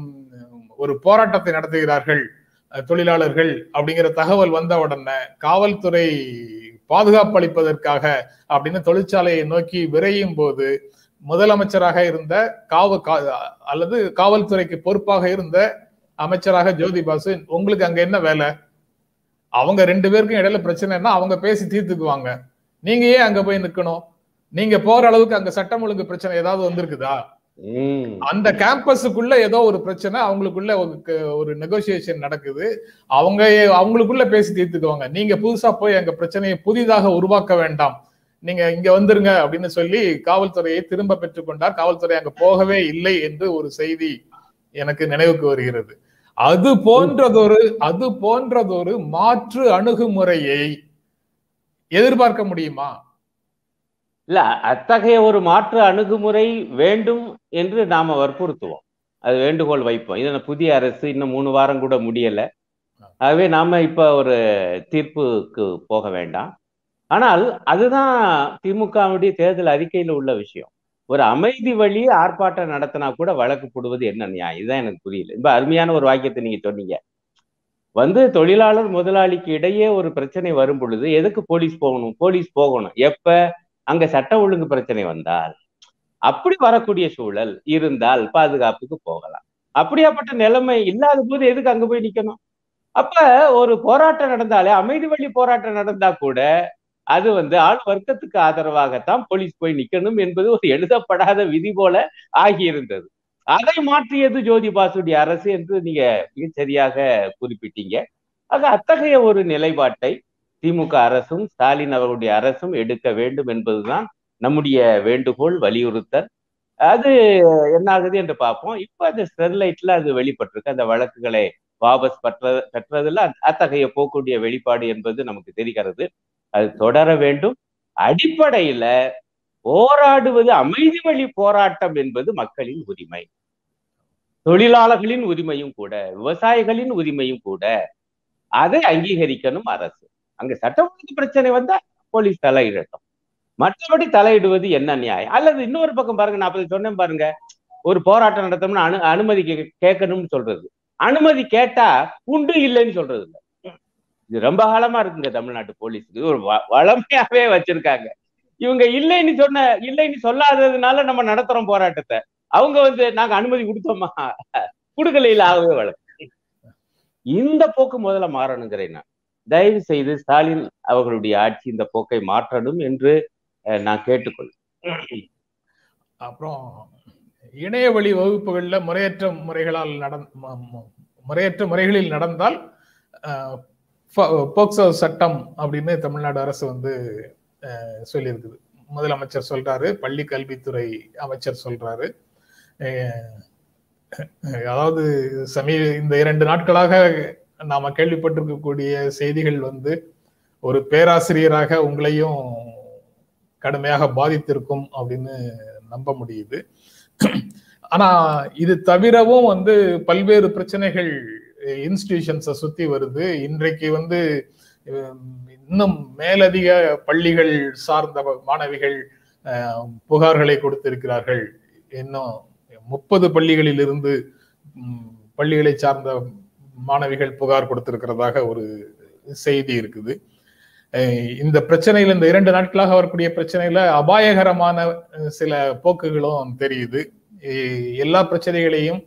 ஒரு போராட்டத்தை நடத்துகிறார்கள் தொழிலாளர்கள் அப்படிங்கிற தகவல் வந்த உடனே காவல்துறை பாதுகாப்பு அளிப்பதற்காக அப்படின்னு தொழிற்சாலையை நோக்கி விரையும் போது முதலமைச்சராக இருந்த காவ அல்லது காவல்துறைக்கு பொறுப்பாக இருந்த அமைச்சராக ஜோதி பாசு உங்களுக்கு அங்க என்ன வேலை அவங்க ரெண்டு பேருக்கும் இடையில பிரச்சனைனா அவங்க பேசி தீர்த்துக்குவாங்க நீங்க ஏன் அங்க போய் நிக்கணும் நீங்க போற அளவுக்கு அங்க சட்டம் ஒழுங்கு பிரச்சனை ஏதாவது வந்திருக்குதா அந்த கேம்பஸுக்குள்ள ஏதோ ஒரு பிரச்சனை அவங்களுக்குள்ள ஒரு நெகோசியேஷன் நடக்குது அவங்க அவங்களுக்குள்ள பேசி தீர்த்துக்குவாங்க நீங்க புதுசா போய் அங்க பிரச்சனையை புதிதாக உருவாக்க வேண்டாம் நீங்க இங்க வந்துருங்க அப்படின்னு சொல்லி காவல்துறையை திரும்ப பெற்றுக்கொண்டார் காவல்துறை அங்க போகவே இல்லை என்று ஒரு செய்தி எனக்கு நினைவுக்கு வருகிறது அது போன்றதொரு அது போன்றதொரு மாற்று அணுகுமுறையை எதிர்பார்க்க முடியுமா இல்ல அத்தகைய ஒரு மாற்று அணுகுமுறை வேண்டும் என்று நாம வற்புறுத்துவோம் அது வேண்டுகோள் வைப்போம் இது புதிய அரசு இன்னும் மூணு வாரம் கூட முடியல ஆகவே நாம இப்ப ஒரு தீர்ப்புக்கு போக வேண்டாம் ஆனால் அதுதான் திமுகவுடைய தேர்தல் அறிக்கையில உள்ள விஷயம் ஒரு அமைதி வழி ஆர்ப்பாட்டம் நடத்தினா கூட வழக்கு போடுவது என்ன நியாயம் இதுதான் எனக்கு புரியல ரொம்ப அருமையான ஒரு வாக்கியத்தை நீங்க சொன்னீங்க வந்து தொழிலாளர் முதலாளிக்கு இடையே ஒரு பிரச்சனை வரும் பொழுது எதுக்கு போலீஸ் போகணும் போலீஸ் போகணும் எப்ப அங்க சட்ட ஒழுங்கு பிரச்சனை வந்தால் அப்படி வரக்கூடிய சூழல் இருந்தால் பாதுகாப்புக்கு போகலாம் அப்படியாப்பட்ட நிலைமை இல்லாத போது எதுக்கு அங்க போய் நிக்கணும் அப்ப ஒரு போராட்டம் நடந்தாலே அமைதி வழி போராட்டம் நடந்தா கூட அது வந்து ஆள் வர்க்கத்துக்கு ஆதரவாகத்தான் போலீஸ் போய் நிக்கணும் என்பது ஒரு எழுதப்படாத விதி போல ஆகியிருந்தது அதை மாற்றியது ஜோதி பாசுடைய அரசு என்று நீங்க மிகச்சரியாக குறிப்பிட்டீங்க ஆக அத்தகைய ஒரு நிலைப்பாட்டை திமுக அரசும் ஸ்டாலின் அவர்களுடைய அரசும் எடுக்க வேண்டும் என்பதுதான் நம்முடைய வேண்டுகோள் வலியுறுத்தல் அது என்ன ஆகுது என்று பார்ப்போம் இப்ப அந்த ஸ்டெர்லைட்ல அது வெளிப்பட்டிருக்கு அந்த வழக்குகளை வாபஸ் பெற்ற பெற்றதுல அத்தகைய போக்குடைய வெளிப்பாடு என்பது நமக்கு தெரிகிறது அது தொடர வேண்டும் அடிப்படையில போராடுவது அமைதி வழி போராட்டம் என்பது மக்களின் உரிமை தொழிலாளர்களின் உரிமையும் கூட விவசாயிகளின் உரிமையும் கூட அதை அங்கீகரிக்கணும் அரசு அங்க சட்ட ஒழுங்கு பிரச்சனை வந்தா போலீஸ் தலையிடட்டும் மற்றபடி தலையிடுவது என்ன நியாயம் அல்லது இன்னொரு பக்கம் பாருங்க நான் அப்படி சொன்னேன் பாருங்க ஒரு போராட்டம் நடத்தணும்னு அனு அனுமதி கே- கேட்கணும்னு சொல்றது அனுமதி கேட்டா உண்டு இல்லைன்னு சொல்றது இல்ல இது ரொம்ப காலமா இருக்குங்க தமிழ்நாட்டு போலீஸுக்கு இது ஒரு வ- வளமையாவே வச்சிருக்காங்க இவங்க இல்லைன்னு சொன்ன இல்லைன்னு சொல்லாததுனால நம்ம நடத்துறோம் போராட்டத்தை அவங்க வந்து நாங்க அனுமதி கொடுத்தோமா கொடுக்கலையில ஆகவே வழக்கு இந்த போக்கு முதல்ல மாறணுங்கிறேன் நான் தயவு செய்து ஸ்டாலின் அவர்களுடைய ஆட்சி இந்த போக்கை மாற்றணும் என்று அஹ், நான் கேட்டுக்கொள்கிறேன் அப்புறம் இணைய வழி வகுப்புகள்ல முறையற்ற முறைகளால் நடந் ம- ம- முறையற்ற முறைகளில் நடந்தால் அஹ், போ- போக்சோ சட்டம் அப்படின்னு தமிழ்நாடு அரசு வந்து அஹ், சொல்லியிருக்குது முதலமைச்சர் சொல்றாரு பள்ளி கல்வித்துறை அமைச்சர் சொல்றாரு அஹ், அதாவது சமீ இந்த இரண்டு நாட்களாக நாம கேள்விப்பட்டிருக்கக்கூடிய செய்திகள் வந்து ஒரு பேராசிரியராக உங்களையும் கடுமையாக பாதித்திருக்கும் அப்படின்னு நம்ப முடியுது ஆனா இது தவிரவும் வந்து பல்வேறு பிரச்சனைகள் இன்ஸ்டிடியூஷன்ஸை சுத்தி வருது இன்றைக்கு வந்து உம், இன்னும் மேலதிக பள்ளிகள் சார்ந்த மாணவிகள் அஹ், புகார்களை கொடுத்திருக்கிறார்கள் இன்னும் முப்பது பள்ளிகளில் இருந்து உம், பள்ளிகளை சார்ந்த மாணவிகள் புகார் கொடுத்திருக்கிறதாக ஒரு செய்தி இருக்குது அஹ் இந்த பிரச்சனையில இந்த இரண்டு நாட்களாக வரக்கூடிய பிரச்சனையில அபாயகரமான அஹ், சில போக்குகளும் தெரியுது எ- எல்லா பிரச்சனைகளையும்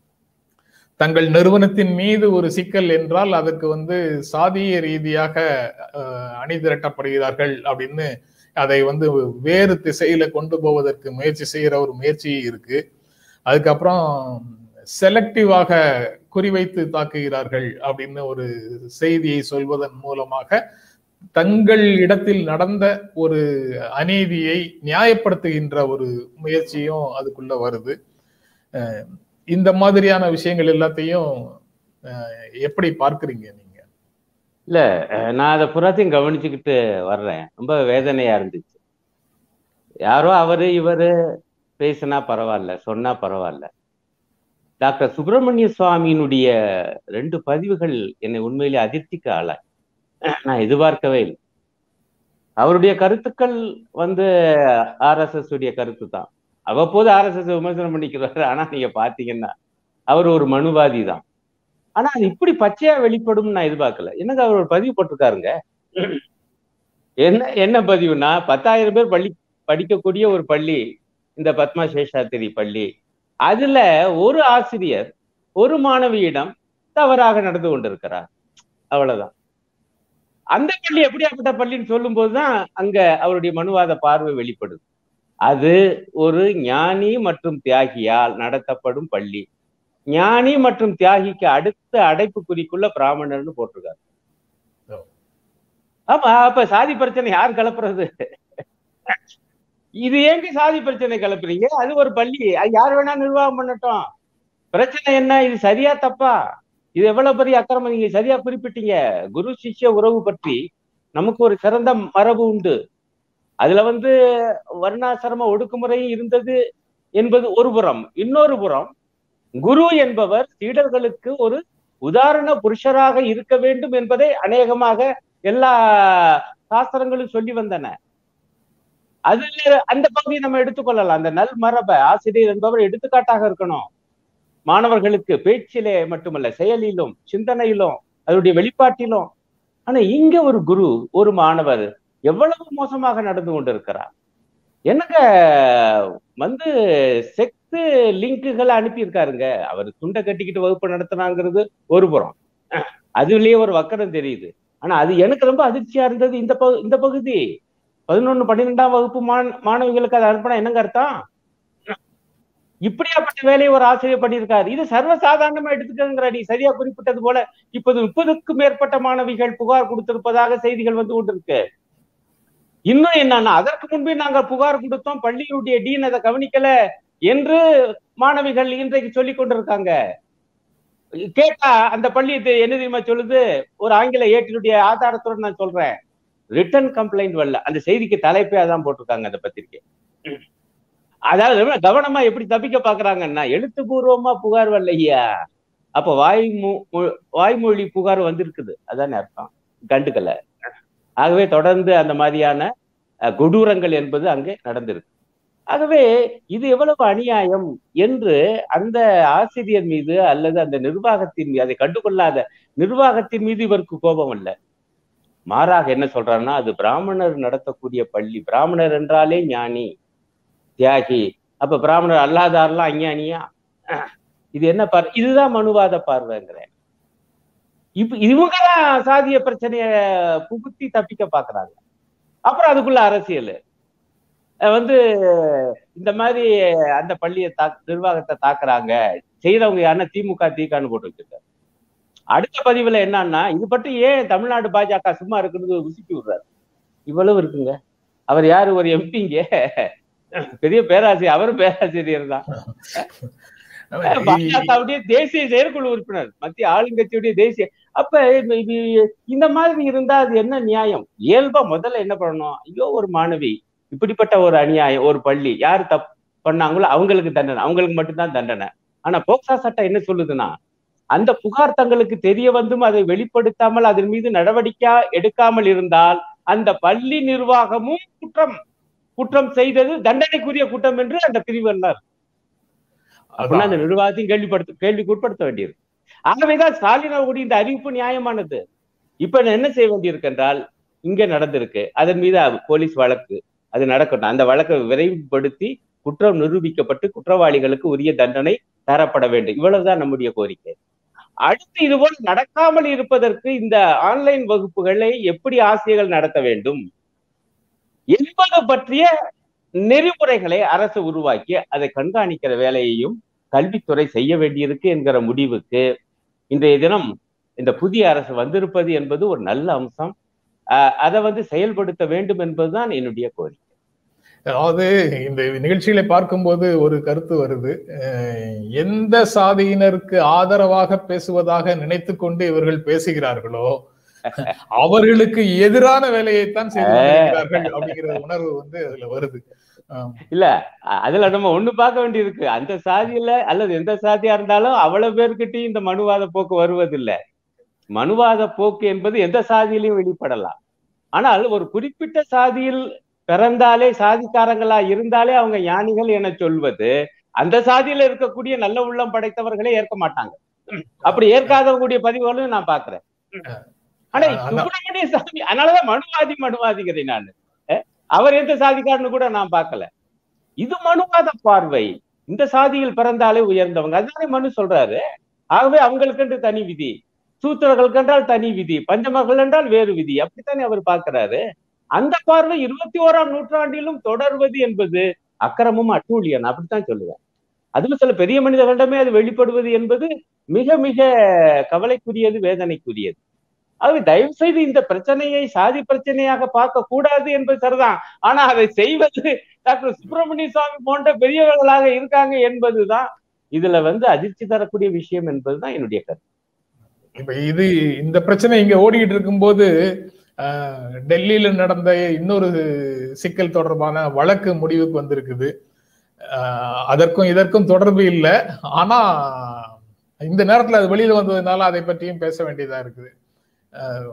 தங்கள் நிறுவனத்தின் மீது ஒரு சிக்கல் என்றால் அதுக்கு வந்து சாதிய ரீதியாக அஹ், அணிதிரட்டப்படுகிறார்கள் அப்படின்னு அதை வந்து வேறு திசையில கொண்டு போவதற்கு முயற்சி செய்யற ஒரு முயற்சி இருக்கு அதுக்கப்புறம் செலக்டிவாக குறிவைத்து தாக்குகிறார்கள் அப்படின்னு ஒரு செய்தியை சொல்வதன் மூலமாக தங்கள் இடத்தில் நடந்த ஒரு அநீதியை நியாயப்படுத்துகின்ற ஒரு முயற்சியும் அதுக்குள்ள வருது அஹ் இந்த மாதிரியான விஷயங்கள் எல்லாத்தையும் அஹ் எப்படி பார்க்கறீங்க நீங்க அஹ் நான் அதை புறாத்தையும் கவனிச்சுக்கிட்டு வர்றேன் ரொம்ப வேதனையா இருந்துச்சு யாரோ அவரு இவரு பேசினா பரவாயில்ல சொன்னா பரவாயில்ல டாக்டர் சுப்பிரமணிய சுவாமியினுடைய ரெண்டு பதிவுகள் என்னை உண்மையிலே அதிர்ச்சிக்கு ஆளாய் நான் எதிர்பார்க்கவே இல்லை அவருடைய கருத்துக்கள் வந்து ஆர்எஸ்எஸ் உடைய கருத்து தான் அவ்வப்போது ஆர்எஸ்எஸ் விமர்சனம் பண்ணிக்கிறாரு ஆனா நீங்க பாத்தீங்கன்னா அவர் ஒரு மனுவாதி தான் ஆனா அது இப்படி பச்சையா வெளிப்படும் நான் எதிர்பார்க்கல என்னங்க அவர் ஒரு பதிவு போட்டிருக்காருங்க என்ன என்ன பதிவுனா பத்தாயிரம் பேர் பள்ளி படிக்கக்கூடிய ஒரு பள்ளி இந்த பத்மா சேஷாத்திரி பள்ளி அதுல ஒரு ஆசிரியர் ஒரு மாணவியிடம் தவறாக நடந்து கொண்டிருக்கிறார் அவ்வளவுதான் அந்த பள்ளி எப்படியாப்பட்ட பள்ளின்னு சொல்லும் போதுதான் அங்க அவருடைய மனுவாத பார்வை வெளிப்படுது அது ஒரு ஞானி மற்றும் தியாகியால் நடத்தப்படும் பள்ளி ஞானி மற்றும் தியாகிக்கு அடுத்த அடைப்புக்குறிக்குள்ள பிராமணர்னு போட்டிருக்காரு ஆமா அப்ப சாதி பிரச்சனை யார் கிளப்புறது இது ஏங்க சாதி பிரச்சனை கிளப்புறீங்க அது ஒரு பள்ளி அது யார் வேணா நிர்வாகம் பண்ணட்டும் பிரச்சனை என்ன இது சரியா தப்பா இது எவ்வளவு பெரிய அக்கிரமம் நீங்க சரியா குறிப்பிட்டீங்க குரு சிஷ்ய உறவு பற்றி நமக்கு ஒரு சிறந்த மரபு உண்டு அதுல வந்து வர்ணாசிரம ஒடுக்குமுறையும் இருந்தது என்பது ஒரு புறம் இன்னொரு புறம் குரு என்பவர் சீடர்களுக்கு ஒரு உதாரண புருஷராக இருக்க வேண்டும் என்பதை அநேகமாக எல்லா சாஸ்திரங்களும் சொல்லி வந்தன அதுல அந்த பகுதியை நம்ம எடுத்துக்கொள்ளலாம் அந்த நல் மரபை ஆசிரியர் என்பவர் எடுத்துக்காட்டாக இருக்கணும் மாணவர்களுக்கு பேச்சிலே மட்டுமல்ல செயலிலும் சிந்தனையிலும் அதனுடைய வெளிப்பாட்டிலும் ஆனா இங்க ஒரு குரு ஒரு மாணவர் எவ்வளவு மோசமாக நடந்து கொண்டிருக்கிறார் என்னங்க வந்து செக்ஸ் லிங்குகளை அனுப்பியிருக்காருங்க அவர் துண்டை கட்டிக்கிட்டு வகுப்பு நடத்தினாங்கிறது ஒரு புறம் அதுலயே ஒரு வக்கரம் தெரியுது ஆனா அது எனக்கு ரொம்ப அதிர்ச்சியா இருந்தது இந்த பகு இந்த பகுதி பதினொன்னு பன்னிரெண்டாம் வகுப்பு மாணவிகளுக்கு அதை அனுப்பினா என்னங்க அர்த்தம் இப்படியாப்பட்ட வேலையை ஒரு ஆசிரியர் பண்ணியிருக்காரு இது சர்வசாதாரணமா எடுத்துக்கங்கிற நீ சரியா குறிப்பிட்டது போல இப்போது முப்பதுக்கும் மேற்பட்ட மாணவிகள் புகார் கொடுத்திருப்பதாக செய்திகள் வந்து கொண்டிருக்கு இன்னும் என்னன்னா அதற்கு முன்பே நாங்க புகார் கொடுத்தோம் பள்ளியுடைய டீன் அதை கவனிக்கல என்று மாணவிகள் இன்றைக்கு சொல்லிக் கொண்டிருக்காங்க கேட்டா அந்த பள்ளி என்ன தெரியுமா சொல்லுது ஒரு ஆங்கில ஏட்டினுடைய ஆதாரத்துடன் நான் சொல்றேன் ரிட்டர்ன் கம்ப்ளைண்ட் வரல அந்த செய்திக்கு தலைப்பே அதான் போட்டிருக்காங்க அந்த பத்திரிக்கை அதாவது ரொம்ப கவனமா எப்படி தப்பிக்க பாக்குறாங்கன்னா எழுத்துப்பூர்வமா புகார் வரலையா அப்ப வாய்மொ மொ- வாய்மொழி புகார் வந்திருக்குது அதானே அர்த்தம் கண்டுக்கல ஆகவே தொடர்ந்து அந்த மாதிரியான அஹ், கொடூரங்கள் என்பது அங்கே நடந்திருக்கு ஆகவே இது எவ்வளவு அநியாயம் என்று அந்த ஆசிரியர் மீது அல்லது அந்த நிர்வாகத்தின் மீது அதை கண்டுகொள்ளாத நிர்வாகத்தின் மீது இவருக்கு கோபம் அல்ல மாறாக என்ன சொல்றாருன்னா அது பிராமணர் நடத்தக்கூடிய பள்ளி பிராமணர் என்றாலே ஞானி தியாகி அப்ப பிராமணர் அல்லாதாரெல்லாம் அஞ்ஞானியா இது என்ன பார் இதுதான் மனுவாத பார்வைங்கிறேன் இப்ப இவங்கதான் சாதிய பிரச்சனைய புகுத்தி தப்பிக்க பாக்குறாங்க அப்புறம் அதுக்குள்ள அரசியல் அஹ் வந்து இந்த மாதிரி அந்த பள்ளியை தா நிர்வாகத்தை தாக்குறாங்க செய்யறவங்க யாருன்னா திமுக திகான்னு போட்டு வச்சிருக்காரு அடுத்த பதிவுல என்னன்னா இது பற்றி ஏன் தமிழ்நாடு பாஜக சும்மா இருக்கிறது உசுக்கி விடுறாரு இவ்வளவு இருக்குங்க அவர் யாரு ஒரு எம்பிங்க பெரிய பேராசிரியர் அவரும் பேராசிரியர் தான் பாஜகவுடைய தேசிய செயற்குழு உறுப்பினர் மத்திய ஆளுங்கட்சியுடைய தேசிய அப்ப இது- இது இந்த மாதிரி இருந்தா அது என்ன நியாயம் இயல்பா முதல்ல என்ன பண்ணணும் ஐயோ ஒரு மாணவி இப்படிப்பட்ட ஒரு அநியாயம் ஒரு பள்ளி யார் தப்பு பண்ணாங்களோ அவங்களுக்கு தண்டனை அவங்களுக்கு மட்டும்தான் தண்டனை ஆனா போக்சா சட்டம் என்ன சொல்லுதுன்னா அந்த புகார் தங்களுக்கு தெரிய வந்தும் அதை வெளிப்படுத்தாமல் அதன் மீது நடவடிக்கை எடுக்காமல் இருந்தால் அந்த பள்ளி நிர்வாகமும் குற்றம் குற்றம் செய்தது தண்டனைக்குரிய குற்றம் என்று அந்த பிரிவு எல்லாம் இருக்கு. அப்படின்னா அந்த நிர்வாகத்தையும் கேள்விப்படுத்த கேள்விக்கு உட்படுத்த வேண்டியிருக்கு ஆகவேதான் ஸ்டாலின் அவர்களுடைய இந்த அறிவிப்பு நியாயமானது இப்ப நான் என்ன செய்ய வேண்டியிருக்கு என்றால் இங்க நடந்திருக்கு அதன் மீது அது போலீஸ் வழக்கு அது நடக்கட்டும் அந்த வழக்கை விரைவுபடுத்தி குற்றம் நிரூபிக்கப்பட்டு குற்றவாளிகளுக்கு உரிய தண்டனை தரப்பட வேண்டும் இவ்வளவுதான் நம்முடைய கோரிக்கை அடுத்து இதுபோல் நடக்காமல் இருப்பதற்கு இந்த ஆன்லைன் வகுப்புகளை எப்படி ஆசிரியர்கள் நடத்த வேண்டும் என்பது பற்றிய நெறிமுறைகளை அரசு உருவாக்கி அதை கண்காணிக்கிற வேலையையும் கல்வித்துறை செய்ய வேண்டியிருக்கு என்கிற முடிவுக்கு இன்றைய தினம் இந்த புதிய அரசு வந்திருப்பது என்பது ஒரு நல்ல அம்சம் அஹ் அதை வந்து செயல்படுத்த வேண்டும் என்பதுதான் என்னுடைய கோரிக்கை அதாவது இந்த நிகழ்ச்சிகளை பார்க்கும்போது ஒரு கருத்து வருது அஹ் எந்த சாதியினருக்கு ஆதரவாக பேசுவதாக நினைத்து கொண்டு இவர்கள் பேசுகிறார்களோ அவர்களுக்கு எதிரான வேலையைத்தான் செய்து கொண்டிருக்கிறார்கள் அப்படிங்கிற உணர்வு வந்து அதுல வருது ஆம். இல்ல அ- அதுல நம்ம ஒண்ணு பார்க்க வேண்டியிருக்கு அந்த சாதியில அல்லது எந்த சாதியா இருந்தாலும் அவ்வளவு பேர்கிட்டயும் இந்த மனுவாத போக்கு வருவதில்லை மனுவாத போக்கு என்பது எந்த சாதியிலையும் வெளிப்படலாம் ஆனால் ஒரு குறிப்பிட்ட சாதியில் பிறந்தாலே சாதிக்காரங்களா இருந்தாலே அவங்க ஞானிகள் என சொல்வது அந்த சாதியில இருக்கக்கூடிய நல்ல உள்ளம் படைத்தவர்களே ஏற்க மாட்டாங்க அப்படி ஏற்காதவங்களுடைய பதிவுகளும் நான் பாக்குறேன் ஆனா ஆ, அதான். சுப்பிரமணிய சாமி அதனாலதான் மனுவாதி மனுவாதிக்கிறேன் நான் அஹ், அவர் எந்த சாதிக்காரன்னு கூட நான் பார்க்கல இது மனுவாத பார்வை இந்த சாதியில் பிறந்தாலே உயர்ந்தவங்க அதுதானே மனு சொல்றாரு ஆகவே அவங்களுக்கென்று தனி விதி சூத்திரர்களுக்கு என்றால் தனி விதி பஞ்சமர்கள் என்றால் வேறு விதி அப்படித்தானே அவர் பார்க்கிறாரு அந்த பார்வை இருபத்தி ஓராம் நூற்றாண்டிலும் தொடர்வது என்பது அக்கிரமும் அட்டூழியன் அப்படித்தான் சொல்லுவேன் அதுவும் சில பெரிய மனிதர்களிடமே அது வெளிப்படுவது என்பது மிக மிக கவலைக்குரியது வேதனைக்குரியது ஆகவே தயவு செய்து இந்த பிரச்சனையை சாதி பிரச்சனையாக பார்க்க கூடாது என்பது சரிதான் ஆனா அதை செய்வது டாக்டர் சுப்பிரமணிய சுவாமி போன்ற பெரியவர்களாக இருக்காங்க என்பதுதான் இதுல வந்து அதிர்ச்சி தரக்கூடிய விஷயம் என்பதுதான் என்னுடைய கருத்து இப்ப இது இந்த பிரச்சனை இங்க ஓடிக்கிட்டு இருக்கும்போது அஹ், டெல்லியில நடந்த இன்னொரு சிக்கல் தொடர்பான வழக்கு முடிவுக்கு வந்திருக்குது அஹ், அதற்கும் இதற்கும் தொடர்பு இல்லை ஆனா இந்த நேரத்துல அது வெளியில வந்ததுனால அதை பற்றியும் பேச வேண்டியதா இருக்குது அஹ்,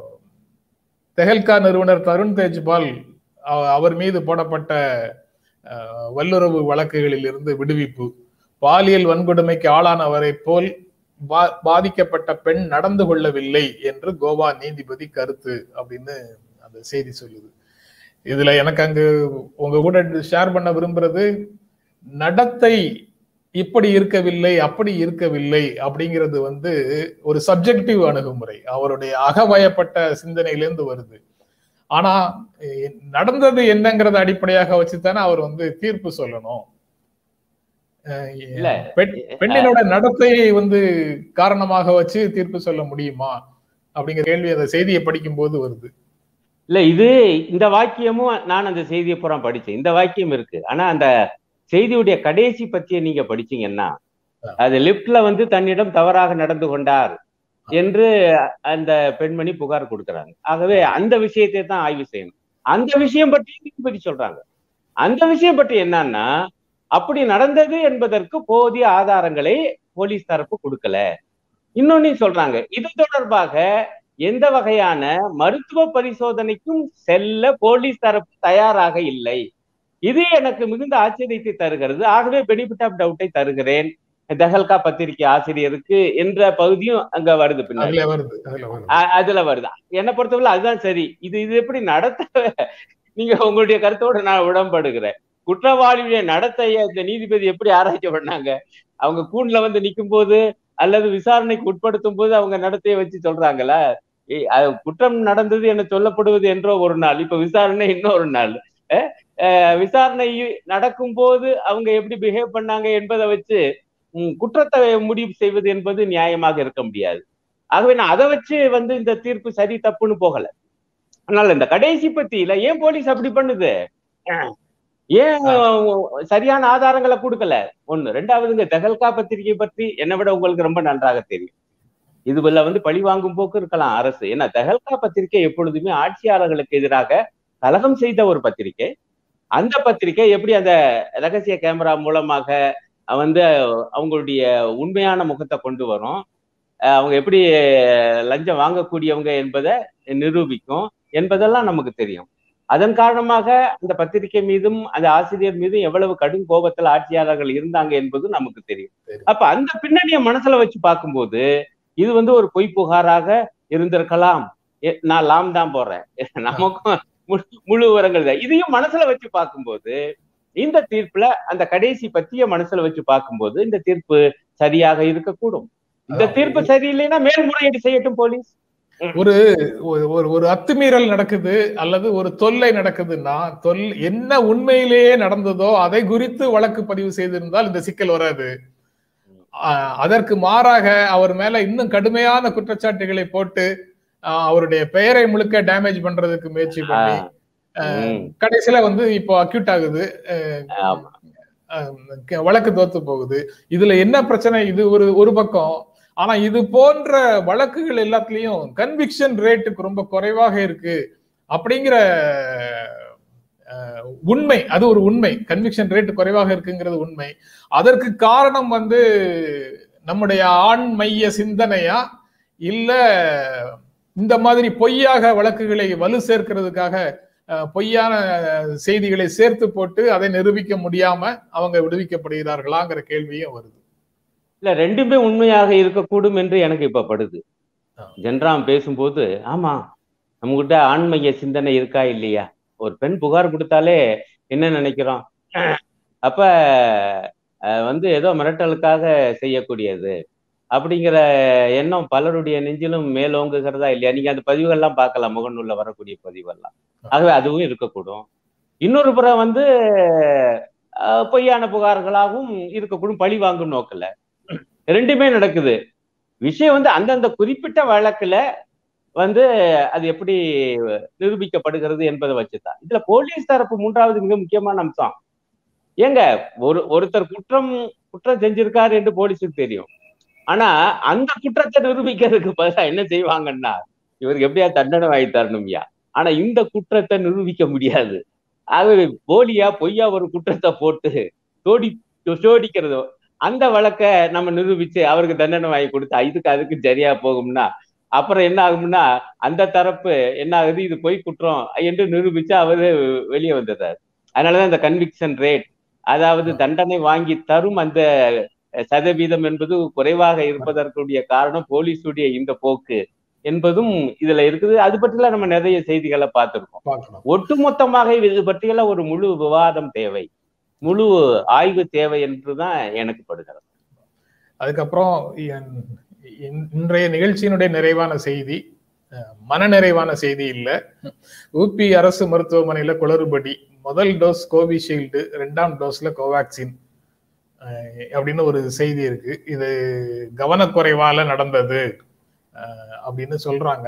தெஹல்கா நிறுவனர் தருண் தேஜ்பால் அவ- அவர் மீது போடப்பட்ட அஹ், வல்லுறவு வழக்குகளில் இருந்து விடுவிப்பு பாலியல் வன்கொடுமைக்கு ஆளானவரை போல் பா- பாதிக்கப்பட்ட பெண் நடந்து கொள்ளவில்லை என்று கோவா நீதிபதி கருத்து அப்படின்னு அந்த செய்தி சொல்லுது இதுல எனக்கு அங்கு உங்க கூட ஷேர் பண்ண விரும்புறது நடத்தை இப்படி இருக்கவில்லை அப்படி இருக்கவில்லை அப்படிங்கிறது வந்து ஒரு சப்ஜெக்டிவ் அணுகுமுறை அவருடைய அகவயப்பட்ட சிந்தனையிலேருந்து வருது ஆனா எ- நடந்தது என்னங்கிறத அடிப்படையாக வச்சுதானே அவர் வந்து தீர்ப்பு சொல்லணும் அஹ் இல்ல. பெண் பெண்ணினோட நடத்தையை வந்து காரணமாக வச்சு தீர்ப்பு சொல்ல முடியுமா அப்படிங்கிற கேள்வி அந்த செய்தியை படிக்கும் போது வருது இல்ல இது இந்த வாக்கியமும் நான் அந்த செய்தியை பூரா படிச்சேன் இந்த வாக்கியம் இருக்கு ஆனா அந்த செய்தியுடைய கடைசி பத்திய நீங்க படிச்சீங்கன்னா அது லிப்ட்ல வந்து தன்னிடம் தவறாக நடந்து கொண்டார் என்று அந்த பெண்மணி புகார் கொடுக்கறாங்க ஆகவே அந்த விஷயத்தை தான் ஆய்வு செய்யணும் அந்த விஷயம் பற்றி நீதிபதி சொல்றாங்க அந்த விஷயம் பற்றி என்னன்னா அப்படி நடந்தது என்பதற்கு போதிய ஆதாரங்களை போலீஸ் தரப்பு கொடுக்கல இன்னொன்னு சொல்றாங்க இது தொடர்பாக எந்த வகையான மருத்துவ பரிசோதனைக்கும் செல்ல போலீஸ் தரப்பு தயாராக இல்லை இது எனக்கு மிகுந்த ஆச்சரியத்தை தருகிறது ஆகவே பெனிஃபிட் ஆஃப் டவுட்டை தருகிறேன் தஹல்கா பத்திரிகை ஆசிரியருக்கு என்ற பகுதியும் அங்க வருது பின்னாடி அதுல வருது அதுல வருது அ- அதுல வருது என்னை பொறுத்தவரை அதுதான் சரி இது இது எப்படி நடத்த நீங்க உங்களுடைய கருத்தோட நான் உடன்படுகிறேன் குற்றவாளியுடைய நடத்தைய இந்த நீதிபதி எப்படி ஆராய்ச்சி பண்ணாங்க அவங்க கூண்டுல வந்து நிக்கும் போது அல்லது விசாரணைக்கு உட்படுத்தும் போது அவங்க நடத்தையை வச்சு சொல்றாங்களா ஏய், அது குற்றம் நடந்தது என சொல்லப்படுவது என்றோ ஒரு நாள் இப்ப விசாரணை இன்னொரு நாள் அஹ், அஹ், விசாரணை நடக்கும் போது அவங்க எப்படி பிஹேவ் பண்ணாங்க என்பதை வச்சு ம், குற்றத்தை முடிவு செய்வது என்பது நியாயமாக இருக்க முடியாது ஆகவே நான் அதை வச்சு வந்து இந்த தீர்ப்பு சரி தப்புன்னு போகல அதனால இந்த கடைசி பத்தியில ஏன் போலீஸ் அப்படி பண்ணுது அஹ், ஏன் சரியான ஆதாரங்களை கொடுக்கல ஒண்ணு ரெண்டாவதுங்க தகல்கா பத்திரிகை பற்றி என்னை விட உங்களுக்கு ரொம்ப நன்றாக தெரியும் இதுல வந்து பழி வாங்கும் போக்கு இருக்கலாம் அரசு ஏன்னா தகல்கா பத்திரிகை எப்பொழுதுமே ஆட்சியாளர்களுக்கு எதிராக கலகம் செய்த ஒரு பத்திரிகை அந்த பத்திரிகை எப்படி அந்த ரகசிய கேமரா மூலமாக வந்து அவங்களுடைய உண்மையான முகத்தை கொண்டு வரும் அஹ் அவங்க எப்படி லஞ்சம் வாங்கக்கூடியவங்க என்பதை நிரூபிக்கும் என்பதெல்லாம் நமக்கு தெரியும் அதன் காரணமாக அந்த பத்திரிகை மீதும் அந்த ஆசிரியர் மீதும் எவ்வளவு கடும் கோபத்தில் ஆட்சியாளர்கள் இருந்தாங்க என்பது நமக்கு தெரியும் சரி. அப்ப அந்த பின்னணியை மனசுல வச்சு பார்க்கும்போது இது வந்து ஒரு பொய் புகாராக இருந்திருக்கலாம் எ- நான் லாம் தான் போடுறேன் நமக்கும் மு- முழு விவரங்கள் தான் இதையும் மனசுல வச்சு பார்க்கும்போது இந்த தீர்ப்புல அந்த கடைசி பத்திய மனசுல வச்சு பார்க்கும்போது இந்த தீர்ப்பு சரியாக இருக்கக்கூடும் இந்த அதான் தீர்ப்பு சரியில்லைன்னா மேல்முறையீடு செய்யட்டும் போலீஸ் ஒரு ஒரு- ஒரு ஒரு அத்துமீறல் நடக்குது அல்லது ஒரு தொல்லை நடக்குதுன்னா தொல் என்ன உண்மையிலேயே நடந்ததோ அதை குறித்து வழக்கு பதிவு செய்திருந்தால் இந்த சிக்கல் வராது ஆஹ் அதற்கு மாறாக அவர் மேல இன்னும் கடுமையான குற்றச்சாட்டுகளை போட்டு ஆஹ் அவருடைய பெயரை முழுக்க டேமேஜ் பண்றதுக்கு முயற்சி பண்ணி ம், கடைசியில வந்து இப்போ அக்யூட் ஆகுது அஹ் ஆமா அஹ் வழக்கு தோத்து போகுது இதுல என்ன பிரச்சனை இது ஒரு ஒரு பக்கம் ஆனா இது போன்ற வழக்குகள் எல்லாத்துலயும் கன்விக்ஷன் ரேட்டுக்கு ரொம்ப குறைவாக இருக்கு அப்படிங்கிற அஹ், உண்மை அது ஒரு உண்மை கன்விக்ஷன் ரேட் குறைவாக இருக்குங்கிறது உண்மை அதற்கு காரணம் வந்து நம்முடைய ஆண் மைய சிந்தனையா இல்ல இந்த மாதிரி பொய்யாக வழக்குகளை வலு சேர்க்கிறதுக்காக அஹ், பொய்யான செய்திகளை சேர்த்து போட்டு அதை நிரூபிக்க முடியாம அவங்க விடுவிக்கப்படுகிறார்களாங்கிற கேள்வியும் வருது இல்ல ரெண்டுமே உண்மையாக இருக்கக்கூடும் என்று எனக்கு இப்ப படுது ஆ. ஜென்ராம் பேசும்போது ஆமா நம்ம கிட்ட ஆண்மைய சிந்தனை இருக்கா இல்லையா ஒரு பெண் புகார் கொடுத்தாலே என்ன நினைக்கிறோம் அப்ப அஹ், வந்து ஏதோ மிரட்டலுக்காக செய்யக்கூடியது அப்படிங்கிற எண்ணம் பலருடைய நெஞ்சிலும் மேலோங்குகிறதா இல்லையா நீங்க அந்த பதிவுகள்லாம் பார்க்கலாம் முகநூல்ல வரக்கூடிய பதிவெல்லாம் ஆகவே அதுவும் இருக்கக்கூடும் இன்னொரு புறம் வந்து அஹ், பொய்யான புகார்களாகவும் இருக்கக்கூடும் பழி வாங்கும் நோக்கல ரெண்டுமே நடக்குது விஷயம் வந்து அந்தந்த குறிப்பிட்ட வழக்குல வந்து அது எப்படி நிரூபிக்கப்படுகிறது என்பதை வச்சுதான் இதுல போலீஸ் தரப்பு மூன்றாவது மிக முக்கியமான அம்சம் ஏங்க ஒரு ஒருத்தர் குற்றம் குற்றம் செஞ்சிருக்காரு என்று போலீஸுக்கு தெரியும் ஆனா அந்த குற்றத்தை நிரூபிக்கிறதுக்கு பதிலா என்ன செய்வாங்கன்னா இவருக்கு எப்படியா தண்டனை வாங்கி தரணும்யா ஆனா இந்த குற்றத்தை நிரூபிக்க முடியாது ஆகவே போலியா பொய்யா ஒரு குற்றத்தை போட்டு தோடி சோடிக்கிறதோ அந்த வழக்க நம்ம நிரூபிச்சு அவருக்கு தண்டனை வாங்கி கொடுத்தா இதுக்கு அதுக்கு சரியா போகும்னா அப்புறம் என்ன ஆகும்னா அந்த தரப்பு என்ன ஆகுது இது பொய் குற்றம் என்று நிரூபிச்சு அவரு வெளியே வந்துடுறாரு அதனாலதான் இந்த கன்விக்ஷன் ரேட் அதாவது தண்டனை வாங்கி தரும் அந்த சதவீதம் என்பது குறைவாக இருப்பதற்குரிய காரணம் போலீஸுடைய இந்த போக்கு என்பதும் இதுல இருக்குது அது பற்றிலாம் நம்ம நிறைய செய்திகளை பார்த்திருக்கோம் பார்க்கலாம் ஒட்டுமொத்தமாக இது பற்றியெல்லாம் ஒரு முழு விவாதம் தேவை முழு ஆய்வு தேவை என்றுதான் எனக்கு படுகிறது அதுக்கப்புறம் என்- இன்- இன்றைய நிகழ்ச்சியினுடைய நிறைவான செய்தி அஹ், மனநிறைவான செய்தி இல்ல ஊபி அரசு மருத்துவமனையில குளறுபடி முதல் டோஸ் கோவிஷீல்டு ரெண்டாம் டோஸ்ல கோவேக்சின் அஹ், அப்படின்னு ஒரு செய்தி இருக்கு இது கவனக்குறைவால நடந்தது அஹ், அப்படின்னு சொல்றாங்க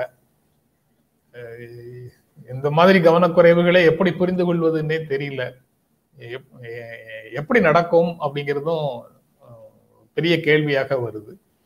அஹ், இந்த மாதிரி கவனக்குறைவுகளை எப்படி புரிந்து கொள்வதுன்னே தெரியல எப்- எ- எப்படி நடக்கும் அப்படிங்கிறதும் அஹ், பெரிய கேள்வியாக வருது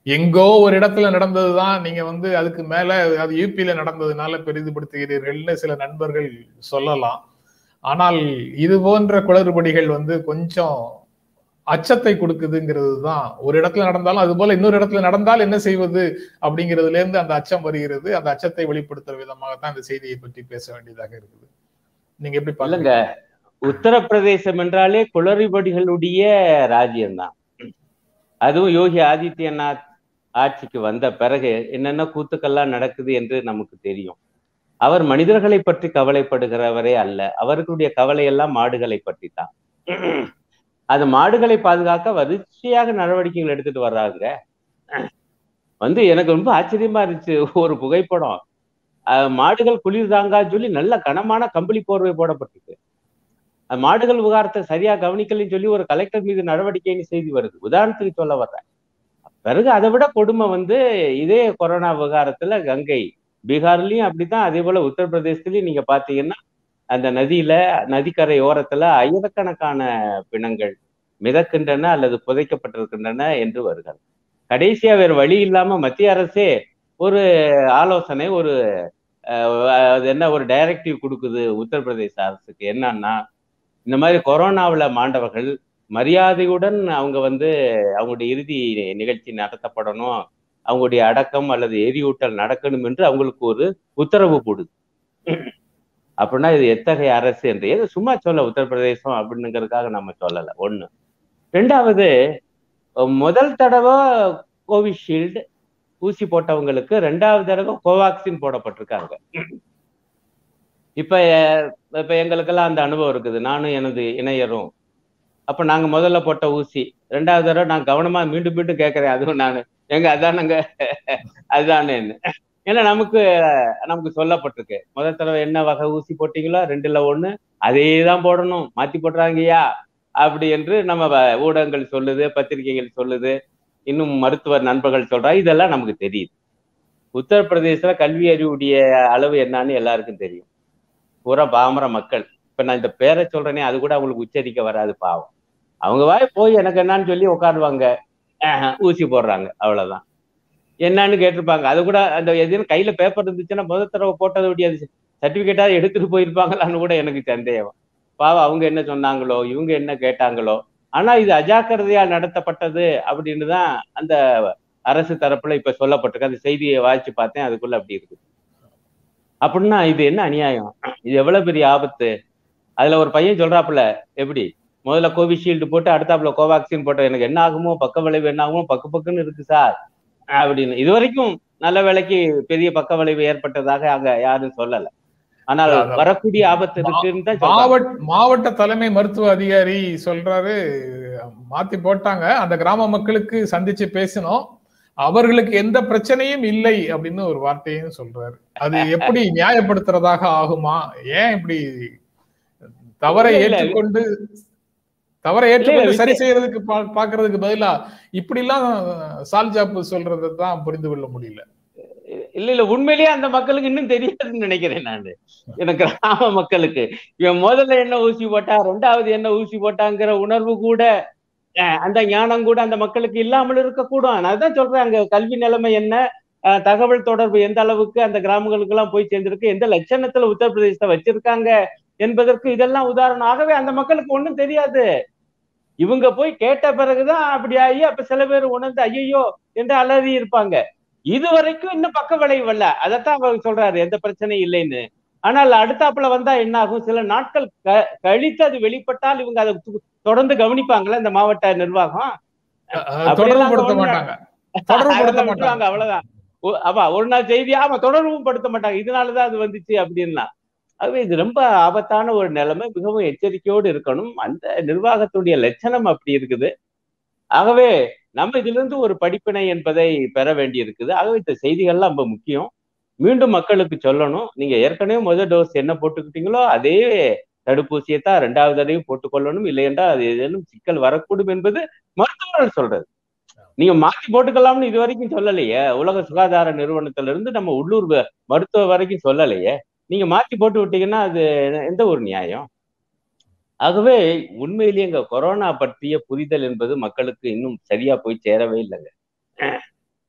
எங்கோ ஒரு இடத்துல நடந்ததுதான் நீங்க வந்து அதுக்கு மேல அது யூபியில நடந்ததுனால பெரிதுபடுத்துகிறீர்கள்னு சில நண்பர்கள் சொல்லலாம் ஆனால் இது போன்ற குளறுபடிகள் வந்து கொஞ்சம் அச்சத்தை கொடுக்குதுங்கிறது தான் ஒரு இடத்துல நடந்தாலும் அது போல இன்னொரு இடத்துல நடந்தால் என்ன செய்வது அப்படிங்கிறதுல இருந்து அந்த அச்சம் வருகிறது அந்த அச்சத்தை வெளிப்படுத்துற விதமாகத்தான் இந்த செய்தியை பற்றி பேச வேண்டியதாக இருக்குது நீங்க எப்படி இல்லைங்க உத்தரப்பிரதேசம் என்றாலே குளறுபடிகளுடைய ராஜ்யம்தான் அதுவும் யோகி ஆதித்யநாத் ஆட்சிக்கு வந்த பிறகு என்னென்ன கூத்துக்கள்லாம் நடக்குது என்று நமக்கு தெரியும் அவர் மனிதர்களை பற்றி கவலைப்படுகிறவரே அல்ல அவர்களுடைய கவலை எல்லாம் மாடுகளை பற்றி தான் அது மாடுகளை பாதுகாக்க வரிசையாக நடவடிக்கைகள் எடுத்துட்டு வர்றாங்க வந்து எனக்கு ரொம்ப ஆச்சரியமா இருந்துச்சு ஒரு புகைப்படம் மாடுகள் குளிர் தாங்கான்னு சொல்லி நல்ல கனமான கம்பளி போர்வை போடப்பட்டிருக்கு மாடுகள் விவகாரத்தை சரியா கவனிக்கலன்னு சொல்லி ஒரு கலெக்டர் மீது நடவடிக்கைன்னு செய்தி வருது உதாரணத்துக்கு சொல்ல வர்றேன் பிறகு அதை விட கொடுமை வந்து இதே கொரோனா விவகாரத்துல கங்கை பீகார்லயும் அப்படித்தான் அதே போல உத்தரப்பிரதேசத்துலயும் நீங்க பாத்தீங்கன்னா அந்த நதியில நதிக்கரை ஓரத்துல ஆயிரக்கணக்கான பிணங்கள் மிதக்கின்றன அல்லது புதைக்கப்பட்டிருக்கின்றன என்று வருகிறது கடைசியா வேறு வழி இல்லாம மத்திய அரசே ஒரு ஆலோசனை ஒரு அது என்ன ஒரு டைரக்டிவ் கொடுக்குது உத்தரப்பிரதேச அரசுக்கு என்னன்னா இந்த மாதிரி கொரோனாவில் மாண்டவர்கள் மரியாதையுடன் அவங்க வந்து அவங்களுடைய இறுதி நிகழ்ச்சி நடத்தப்படணும் அவங்களுடைய அடக்கம் அல்லது எரியூட்டல் நடக்கணும் என்று அவங்களுக்கு ஒரு உத்தரவு போடுது அப்படின்னா இது எத்தகைய அரசு என்று ஏதோ சும்மா சொல்ல உத்தரப்பிரதேசம் அப்படின்னுங்கிறதுக்காக நம்ம சொல்லலை ஒண்ணு ரெண்டாவது முதல் தடவை கோவிஷீல்டு ஊசி போட்டவங்களுக்கு ரெண்டாவது தடவை கோவாக்சின் போடப்பட்டிருக்காங்க இப்ப இப்ப எங்களுக்கெல்லாம் அந்த அனுபவம் இருக்குது நானும் எனது இணையரும் அப்ப நாங்க முதல்ல போட்ட ஊசி ரெண்டாவது தடவை நான் கவனமா மீண்டும் மீண்டும் கேட்கறேன் அதுவும் நான் எங்க அதானுங்க அதுதானே ஏன்னா நமக்கு நமக்கு சொல்லப்பட்டிருக்கு முதல் தடவை என்ன வகை ஊசி போட்டீங்களோ ரெண்டுல ஒண்ணு அதே தான் போடணும் மாத்தி போடுறாங்கய்யா அப்படி என்று நம்ம ஊடகங்கள் சொல்லுது பத்திரிகைகள் சொல்லுது இன்னும் மருத்துவர் நண்பர்கள் சொல்றா இதெல்லாம் நமக்கு தெரியுது உத்தரப்பிரதேசத்துல கல்வி அறிவுடைய அளவு என்னன்னு எல்லாருக்கும் தெரியும் பூரா பாமர மக்கள் இப்ப நான் இந்த பேரை சொல்றேனே அது கூட அவங்களுக்கு உச்சரிக்க வராது பாவம் அவங்க வாய் போய் எனக்கு என்னன்னு சொல்லி உட்காருவாங்க ஊசி போடுறாங்க அவ்வளவுதான் என்னன்னு கேட்டிருப்பாங்க அது கூட அந்த எதுவும் கையில பேப்பர் இருந்துச்சுன்னா முதல் தடவை போட்டதை விட அது சர்டிபிகேட்டாவது எடுத்துட்டு போயிருப்பாங்களான்னு கூட எனக்கு சந்தேகம் பாவம் அவங்க என்ன சொன்னாங்களோ இவங்க என்ன கேட்டாங்களோ ஆனா இது அஜாக்கிரதையா நடத்தப்பட்டது அப்படின்னு தான் அந்த அரசு தரப்புல இப்ப சொல்லப்பட்டிருக்கு அந்த செய்தியை வாசிச்சு பார்த்தேன் அதுக்குள்ள அப்படி இருக்கு அப்படின்னா இது என்ன அநியாயம் இது எவ்வளவு பெரிய ஆபத்து அதுல ஒரு பையன் சொல்றாப்புல எப்படி முதல்ல கோவிஷீல்டு போட்டு அடுத்தாப்புல கோவாக்சின் போட்ட எனக்கு என்ன ஆகுமோ பக்க விளைவு என்ன ஆகுமோ பக்கு பக்குன்னு இருக்கு சார் அப்படின்னு இது வரைக்கும் நல்ல வேலைக்கு பெரிய பக்க விளைவு ஏற்பட்டதாக அங்க யாரும் சொல்லல ஆனால் வரக்கூடிய ஆபத்து இருக்குன்னு தான் மாவட்ட மாவட்ட தலைமை மருத்துவ அதிகாரி சொல்றாரு மாத்தி போட்டாங்க அந்த கிராம மக்களுக்கு சந்திச்சு பேசணும் அவர்களுக்கு எந்த பிரச்சனையும் இல்லை அப்படின்னு ஒரு வார்த்தையும் சொல்றாரு அது எப்படி நியாயப்படுத்துறதாக ஆகுமா ஏன் இப்படி தவறை ஏற்றுக்கொண்டு தவறை ஏற்றுக்கொண்டு சரி செய்யறதுக்கு பாக்குறதுக்கு பதிலா இப்படி எல்லாம் சால்ஜாப்பு சொல்றதை தான் புரிந்து கொள்ள முடியல இல்ல இல்ல உண்மையிலேயே அந்த மக்களுக்கு இன்னும் தெரியாதுன்னு நினைக்கிறேன் நான் எனக்கு கிராம மக்களுக்கு இவன் முதல்ல என்ன ஊசி போட்டா ரெண்டாவது என்ன ஊசி போட்டாங்கிற உணர்வு கூட அந்த ஞானம் கூட அந்த மக்களுக்கு இல்லாமல் இருக்கக்கூடும் நான் தான் சொல்றேன் அங்க கல்வி நிலைமை என்ன தகவல் தொடர்பு எந்த அளவுக்கு அந்த கிராமங்களுக்கு எல்லாம் போய் சேர்ந்திருக்கு எந்த லட்சணத்துல உத்தரப்பிரதேசத்தை வச்சிருக்காங்க என்பதற்கு இதெல்லாம் உதாரணம் ஆகவே அந்த மக்களுக்கு ஒண்ணும் தெரியாது இவங்க போய் கேட்ட பிறகுதான் அப்படி ஆகி அப்ப சில பேர் உணர்ந்து ஐயோ என்று அலறி இருப்பாங்க இது வரைக்கும் இன்னும் பக்க விளைவு அல்ல அதைத்தான் அவர் சொல்றாரு எந்த பிரச்சனையும் இல்லைன்னு ஆனால் அடுத்தாப்புல வந்தா என்ன ஆகும் சில நாட்கள் கழித்து அது வெளிப்பட்டால் இவங்க அதை தொடர்ந்து கவனிப்பாங்களா இந்த மாவட்ட நிர்வாகம் அவ்வளவுதான் ஆமா ஒரு நாள் செய்தி ஆமா தொடர்பும் படுத்த மாட்டாங்க இதனாலதான் அது வந்துச்சு அப்படின்னா ஆகவே இது ரொம்ப ஆபத்தான ஒரு நிலைமை மிகவும் எச்சரிக்கையோடு இருக்கணும் அந்த நிர்வாகத்துடைய லட்சணம் அப்படி இருக்குது ஆகவே நம்ம இதுல இருந்து ஒரு படிப்பினை என்பதை பெற வேண்டி இருக்குது ஆகவே இந்த செய்திகள்லாம் ரொம்ப முக்கியம் மீண்டும் மக்களுக்கு சொல்லணும் நீங்க ஏற்கனவே முதல் டோஸ் என்ன போட்டுக்கிட்டீங்களோ அதே தடுப்பூசியை தான் ரெண்டாவது தடவையும் போட்டுக்கொள்ளணும் இல்லை என்றால் அது ஏதேனும் சிக்கல் வரக்கூடும் என்பது மருத்துவர்கள் சொல்றது நீங்க மாற்றி போட்டுக்கலாம்னு இது வரைக்கும் சொல்லலையே உலக சுகாதார நிறுவனத்துல இருந்து நம்ம உள்ளூர் மருத்துவ வரைக்கும் சொல்லலையே நீங்க மாற்றி போட்டு விட்டீங்கன்னா அது எந்த ஒரு நியாயம் ஆகவே உண்மையிலேயே இங்க கொரோனா பற்றிய புரிதல் என்பது மக்களுக்கு இன்னும் சரியா போய் சேரவே இல்லைங்க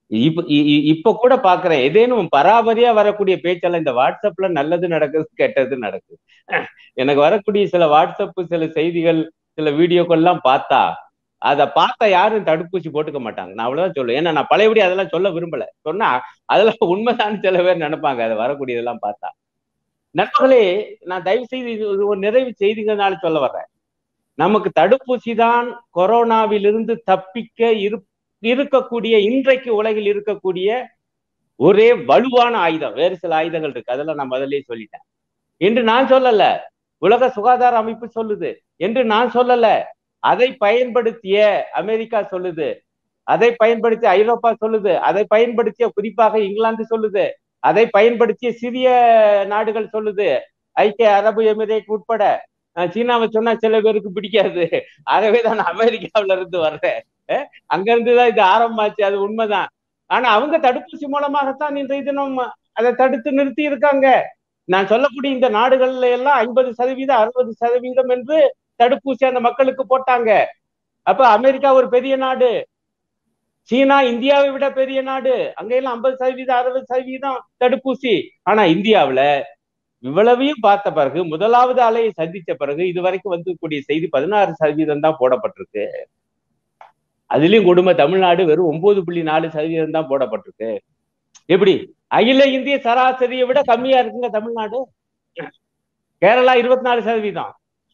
இப்ப இ- இ- இப்ப கூட பாக்குறேன் ஏதேனும் பராபரியா வரக்கூடிய பேச்செல்லாம் இந்த வாட்ஸ்அப்ல நல்லது நடக்குது கெட்டது நடக்குது எனக்கு வரக்கூடிய சில வாட்ஸ்அப் சில செய்திகள் சில வீடியோக்கள் எல்லாம் பார்த்தா அதை பார்த்தா யாரும் தடுப்பூசி போட்டுக்க மாட்டாங்க நான் அவ்வளவுதான் சொல்லுவேன் ஏன்னா நான் பழையபடி அதெல்லாம் சொல்ல விரும்பல சொன்னா அதெல்லாம் உண்மைதான் சில பேர் நினைப்பாங்க அதை வரக்கூடியதெல்லாம் பார்த்தா நண்பர்களே நான் தயவு செய்து இது இது ஒரு நிறைவு செய்திகள்னால சொல்ல வர்றேன் நமக்கு தடுப்பூசி தான் கொரோனாவிலிருந்து தப்பிக்க இரு இருக்கக்கூடிய இன்றைக்கு உலகில் இருக்கக்கூடிய ஒரே வலுவான ஆயுதம் வேறு சில ஆயுதங்கள் இருக்கு அதெல்லாம் நான் முதல்லயே சொல்லிட்டேன் என்று நான் சொல்லல உலக சுகாதார அமைப்பு சொல்லுது என்று நான் சொல்லல அதை பயன்படுத்திய அமெரிக்கா சொல்லுது அதை பயன்படுத்திய ஐரோப்பா சொல்லுது அதை பயன்படுத்திய குறிப்பாக இங்கிலாந்து சொல்லுது அதை பயன்படுத்திய சிறிய நாடுகள் சொல்லுது ஐக்கிய அரபு எமிரேட் உட்பட அஹ் சீனாவை சொன்னா சில பேருக்கு பிடிக்காது ஆகவே தான் நான் அமெரிக்காவில இருந்து வர்றேன் அஹ் அங்க இருந்துதான் இது ஆரம்பமாச்சு அது உண்மைதான் ஆனா அவங்க தடுப்பூசி மூலமாகத்தான் இன்றைய தினம் அதை தடுத்து நிறுத்தி இருக்காங்க நான் சொல்லக்கூடிய இந்த நாடுகள்ல எல்லாம் ஐம்பது சதவீதம் அறுபது சதவீதம் என்று தடுப்பூசி அந்த மக்களுக்கு போட்டாங்க அப்ப அமெரிக்கா ஒரு பெரிய நாடு சீனா இந்தியாவை விட பெரிய நாடு அங்கெல்லாம் ஐம்பது சதவீதம் அறுபது சதவீதம் தடுப்பூசி ஆனா இந்தியாவுல இவ்வளவையும் பார்த்த பிறகு முதலாவது அலையை சந்திச்ச பிறகு இதுவரைக்கும் வந்துக்கூடிய செய்தி பதினாறு சதவீதம் தான் போடப்பட்டிருக்கு அதுலயும் கொடுமை தமிழ்நாடு வெறும் ஒன்பது புள்ளி நாலு சதவீதம் தான் போடப்பட்டிருக்கு எப்படி அகில இந்திய சராசரியை விட கம்மியா இருக்குங்க தமிழ்நாடு கேரளா இருபத்தி நாலு சதவீதம்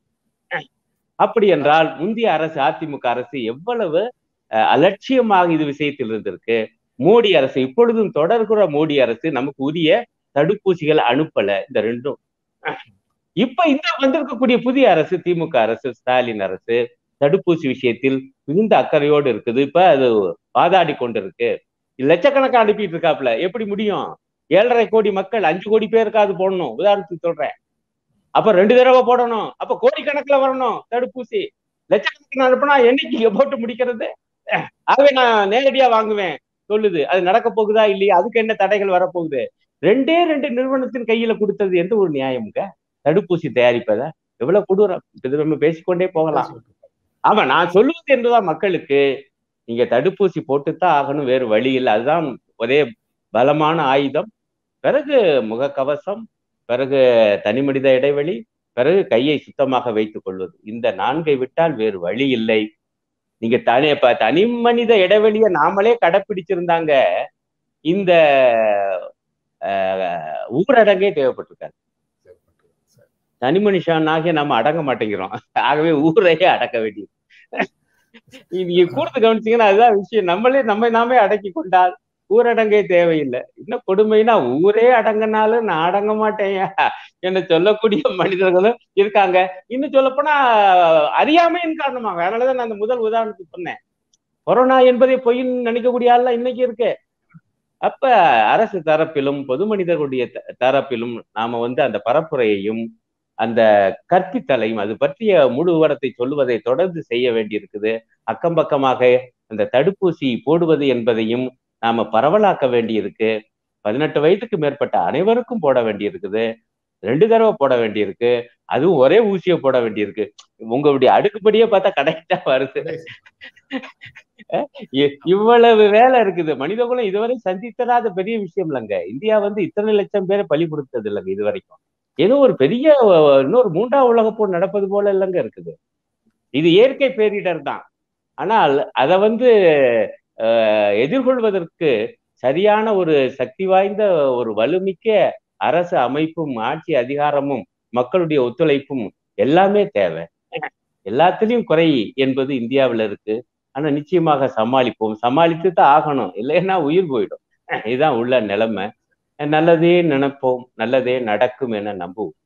அப்படி என்றால் முந்தைய அரசு அதிமுக அரசு எவ்வளவு அஹ், அலட்சியமாக இது விஷயத்தில் இருந்திருக்கு மோடி அரசு இப்பொழுதும் தொடர்கிற மோடி அரசு நமக்கு உரிய தடுப்பூசிகள் அனுப்பல இந்த ரெண்டும் இப்ப இந்த வந்திருக்கக்கூடிய புதிய அரசு திமுக அரசு ஸ்டாலின் அரசு தடுப்பூசி விஷயத்தில் மிகுந்த அக்கறையோடு இருக்குது இப்ப அது வாதாடி கொண்டிருக்கு லட்சக்கணக்கா அனுப்பிட்டு இருக்காப்ல எப்படி முடியும் ஏழரை கோடி மக்கள் அஞ்சு கோடி பேருக்காவது போடணும் உதாரணத்துக்கு சொல்றேன் அப்ப ரெண்டு தடவை போடணும் அப்ப கோடிக்கணக்குல வரணும் தடுப்பூசி லட்சக்கணக்கில் அனுப்புனா என்னைக்கு போட்டு முடிக்கிறது ஆகவே நான் நேரடியா வாங்குவேன் சொல்லுது அது நடக்க போகுதா இல்லையா அதுக்கு என்ன தடைகள் வரப்போகுது ரெண்டே ரெண்டு நிறுவனத்தின் கையில கொடுத்தது எந்த ஒரு நியாயமுங்க தடுப்பூசி தயாரிப்பத எவ்வளவு கொடூரம் இது நம்ம பேசிக்கொண்டே போகலாம் ஆமா நான் சொல்லுவது என்றுதான் மக்களுக்கு நீங்க தடுப்பூசி போட்டுத்தான் ஆகணும் வேறு வழி இல்லை அதுதான் ஒரே பலமான ஆயுதம் பிறகு முகக்கவசம் பிறகு தனி மனித இடைவெளி பிறகு கையை சுத்தமாக வைத்துக் கொள்வது இந்த நான்கை விட்டால் வேறு வழி இல்லை நீங்க தனி இப்ப தனி மனித இடைவெளியை நாமளே கடைப்பிடிச்சிருந்தாங்க இந்த அஹ், ஊரடங்கே தேவைப்பட்டிருக்காது தனி மனுஷனாகிய நம்ம அடங்க மாட்டேங்கிறோம் ஆகவே ஊரையே அடக்க வேண்டியது நீங்க கூர்ந்து கவனிச்சீங்கன்னா அதுதான் விஷயம் நம்மளே நம்ம நாமே அடக்கி கொண்டால் ஊரடங்கே தேவையில்லை இன்னும் கொடுமைனா ஊரே அடங்கினாலும் நான் அடங்க மாட்டேன் என்று சொல்லக்கூடிய மனிதர்களும் இருக்காங்க இன்னும் சொல்லப்போனா அறியாமையின் காரணமாக அதனாலதான் நான் அந்த முதல் உதாரணத்துக்கு சொன்னேன் கொரோனா என்பதை பொய்ன்னு நினைக்கக்கூடிய ஆள்லாம் இன்னைக்கு இருக்கு அப்ப அரசு தரப்பிலும் பொது மனிதர்களுடைய த- தரப்பிலும் நாம வந்து அந்த பரப்புரையையும் அந்த கற்பித்தலையும் அது பற்றிய முழு விவரத்தை சொல்லுவதை தொடர்ந்து செய்ய வேண்டியிருக்குது அக்கம் பக்கமாக அந்த தடுப்பூசி போடுவது என்பதையும் நாம பரவலாக்க வேண்டியிருக்கு பதினெட்டு வயதுக்கு மேற்பட்ட அனைவருக்கும் போட வேண்டியிருக்குது ரெண்டு தடவை போட வேண்டியிருக்கு அதுவும் ஒரே ஊசியை போட வேண்டியிருக்கு உங்களுடைய அடுக்குப்படியே பார்த்தா கரெக்டா வருது இ- இவ்வளவு வேலை இருக்குது மனிதகுலம் இதுவரை சந்தித்தராத பெரிய விஷயம் இல்லைங்க இந்தியா வந்து இத்தனை லட்சம் பேரை பலி கொடுத்தது இல்லைங்க இது வரைக்கும் ஏதோ ஒரு பெரிய அஹ், இன்னொரு மூன்றாம் உலகப் போர் நடப்பது போல இல்லைங்க இருக்குது இது இயற்கை பேரிடர் தான் ஆனால் அதை வந்து அஹ், எதிர்கொள்வதற்கு சரியான ஒரு சக்தி வாய்ந்த ஒரு வலுமிக்க அரசு அமைப்பும் ஆட்சி அதிகாரமும் மக்களுடைய ஒத்துழைப்பும் எல்லாமே தேவை எல்லாத்துலயும் குறை என்பது இந்தியாவில் இருக்கு ஆனா நிச்சயமாக சமாளிப்போம் சமாளித்து தான் ஆகணும் இல்லைன்னா உயிர் போயிடும் இதுதான் உள்ள நிலைமை நல்லதே நினைப்போம் நல்லதே நடக்கும் என நம்புவோம்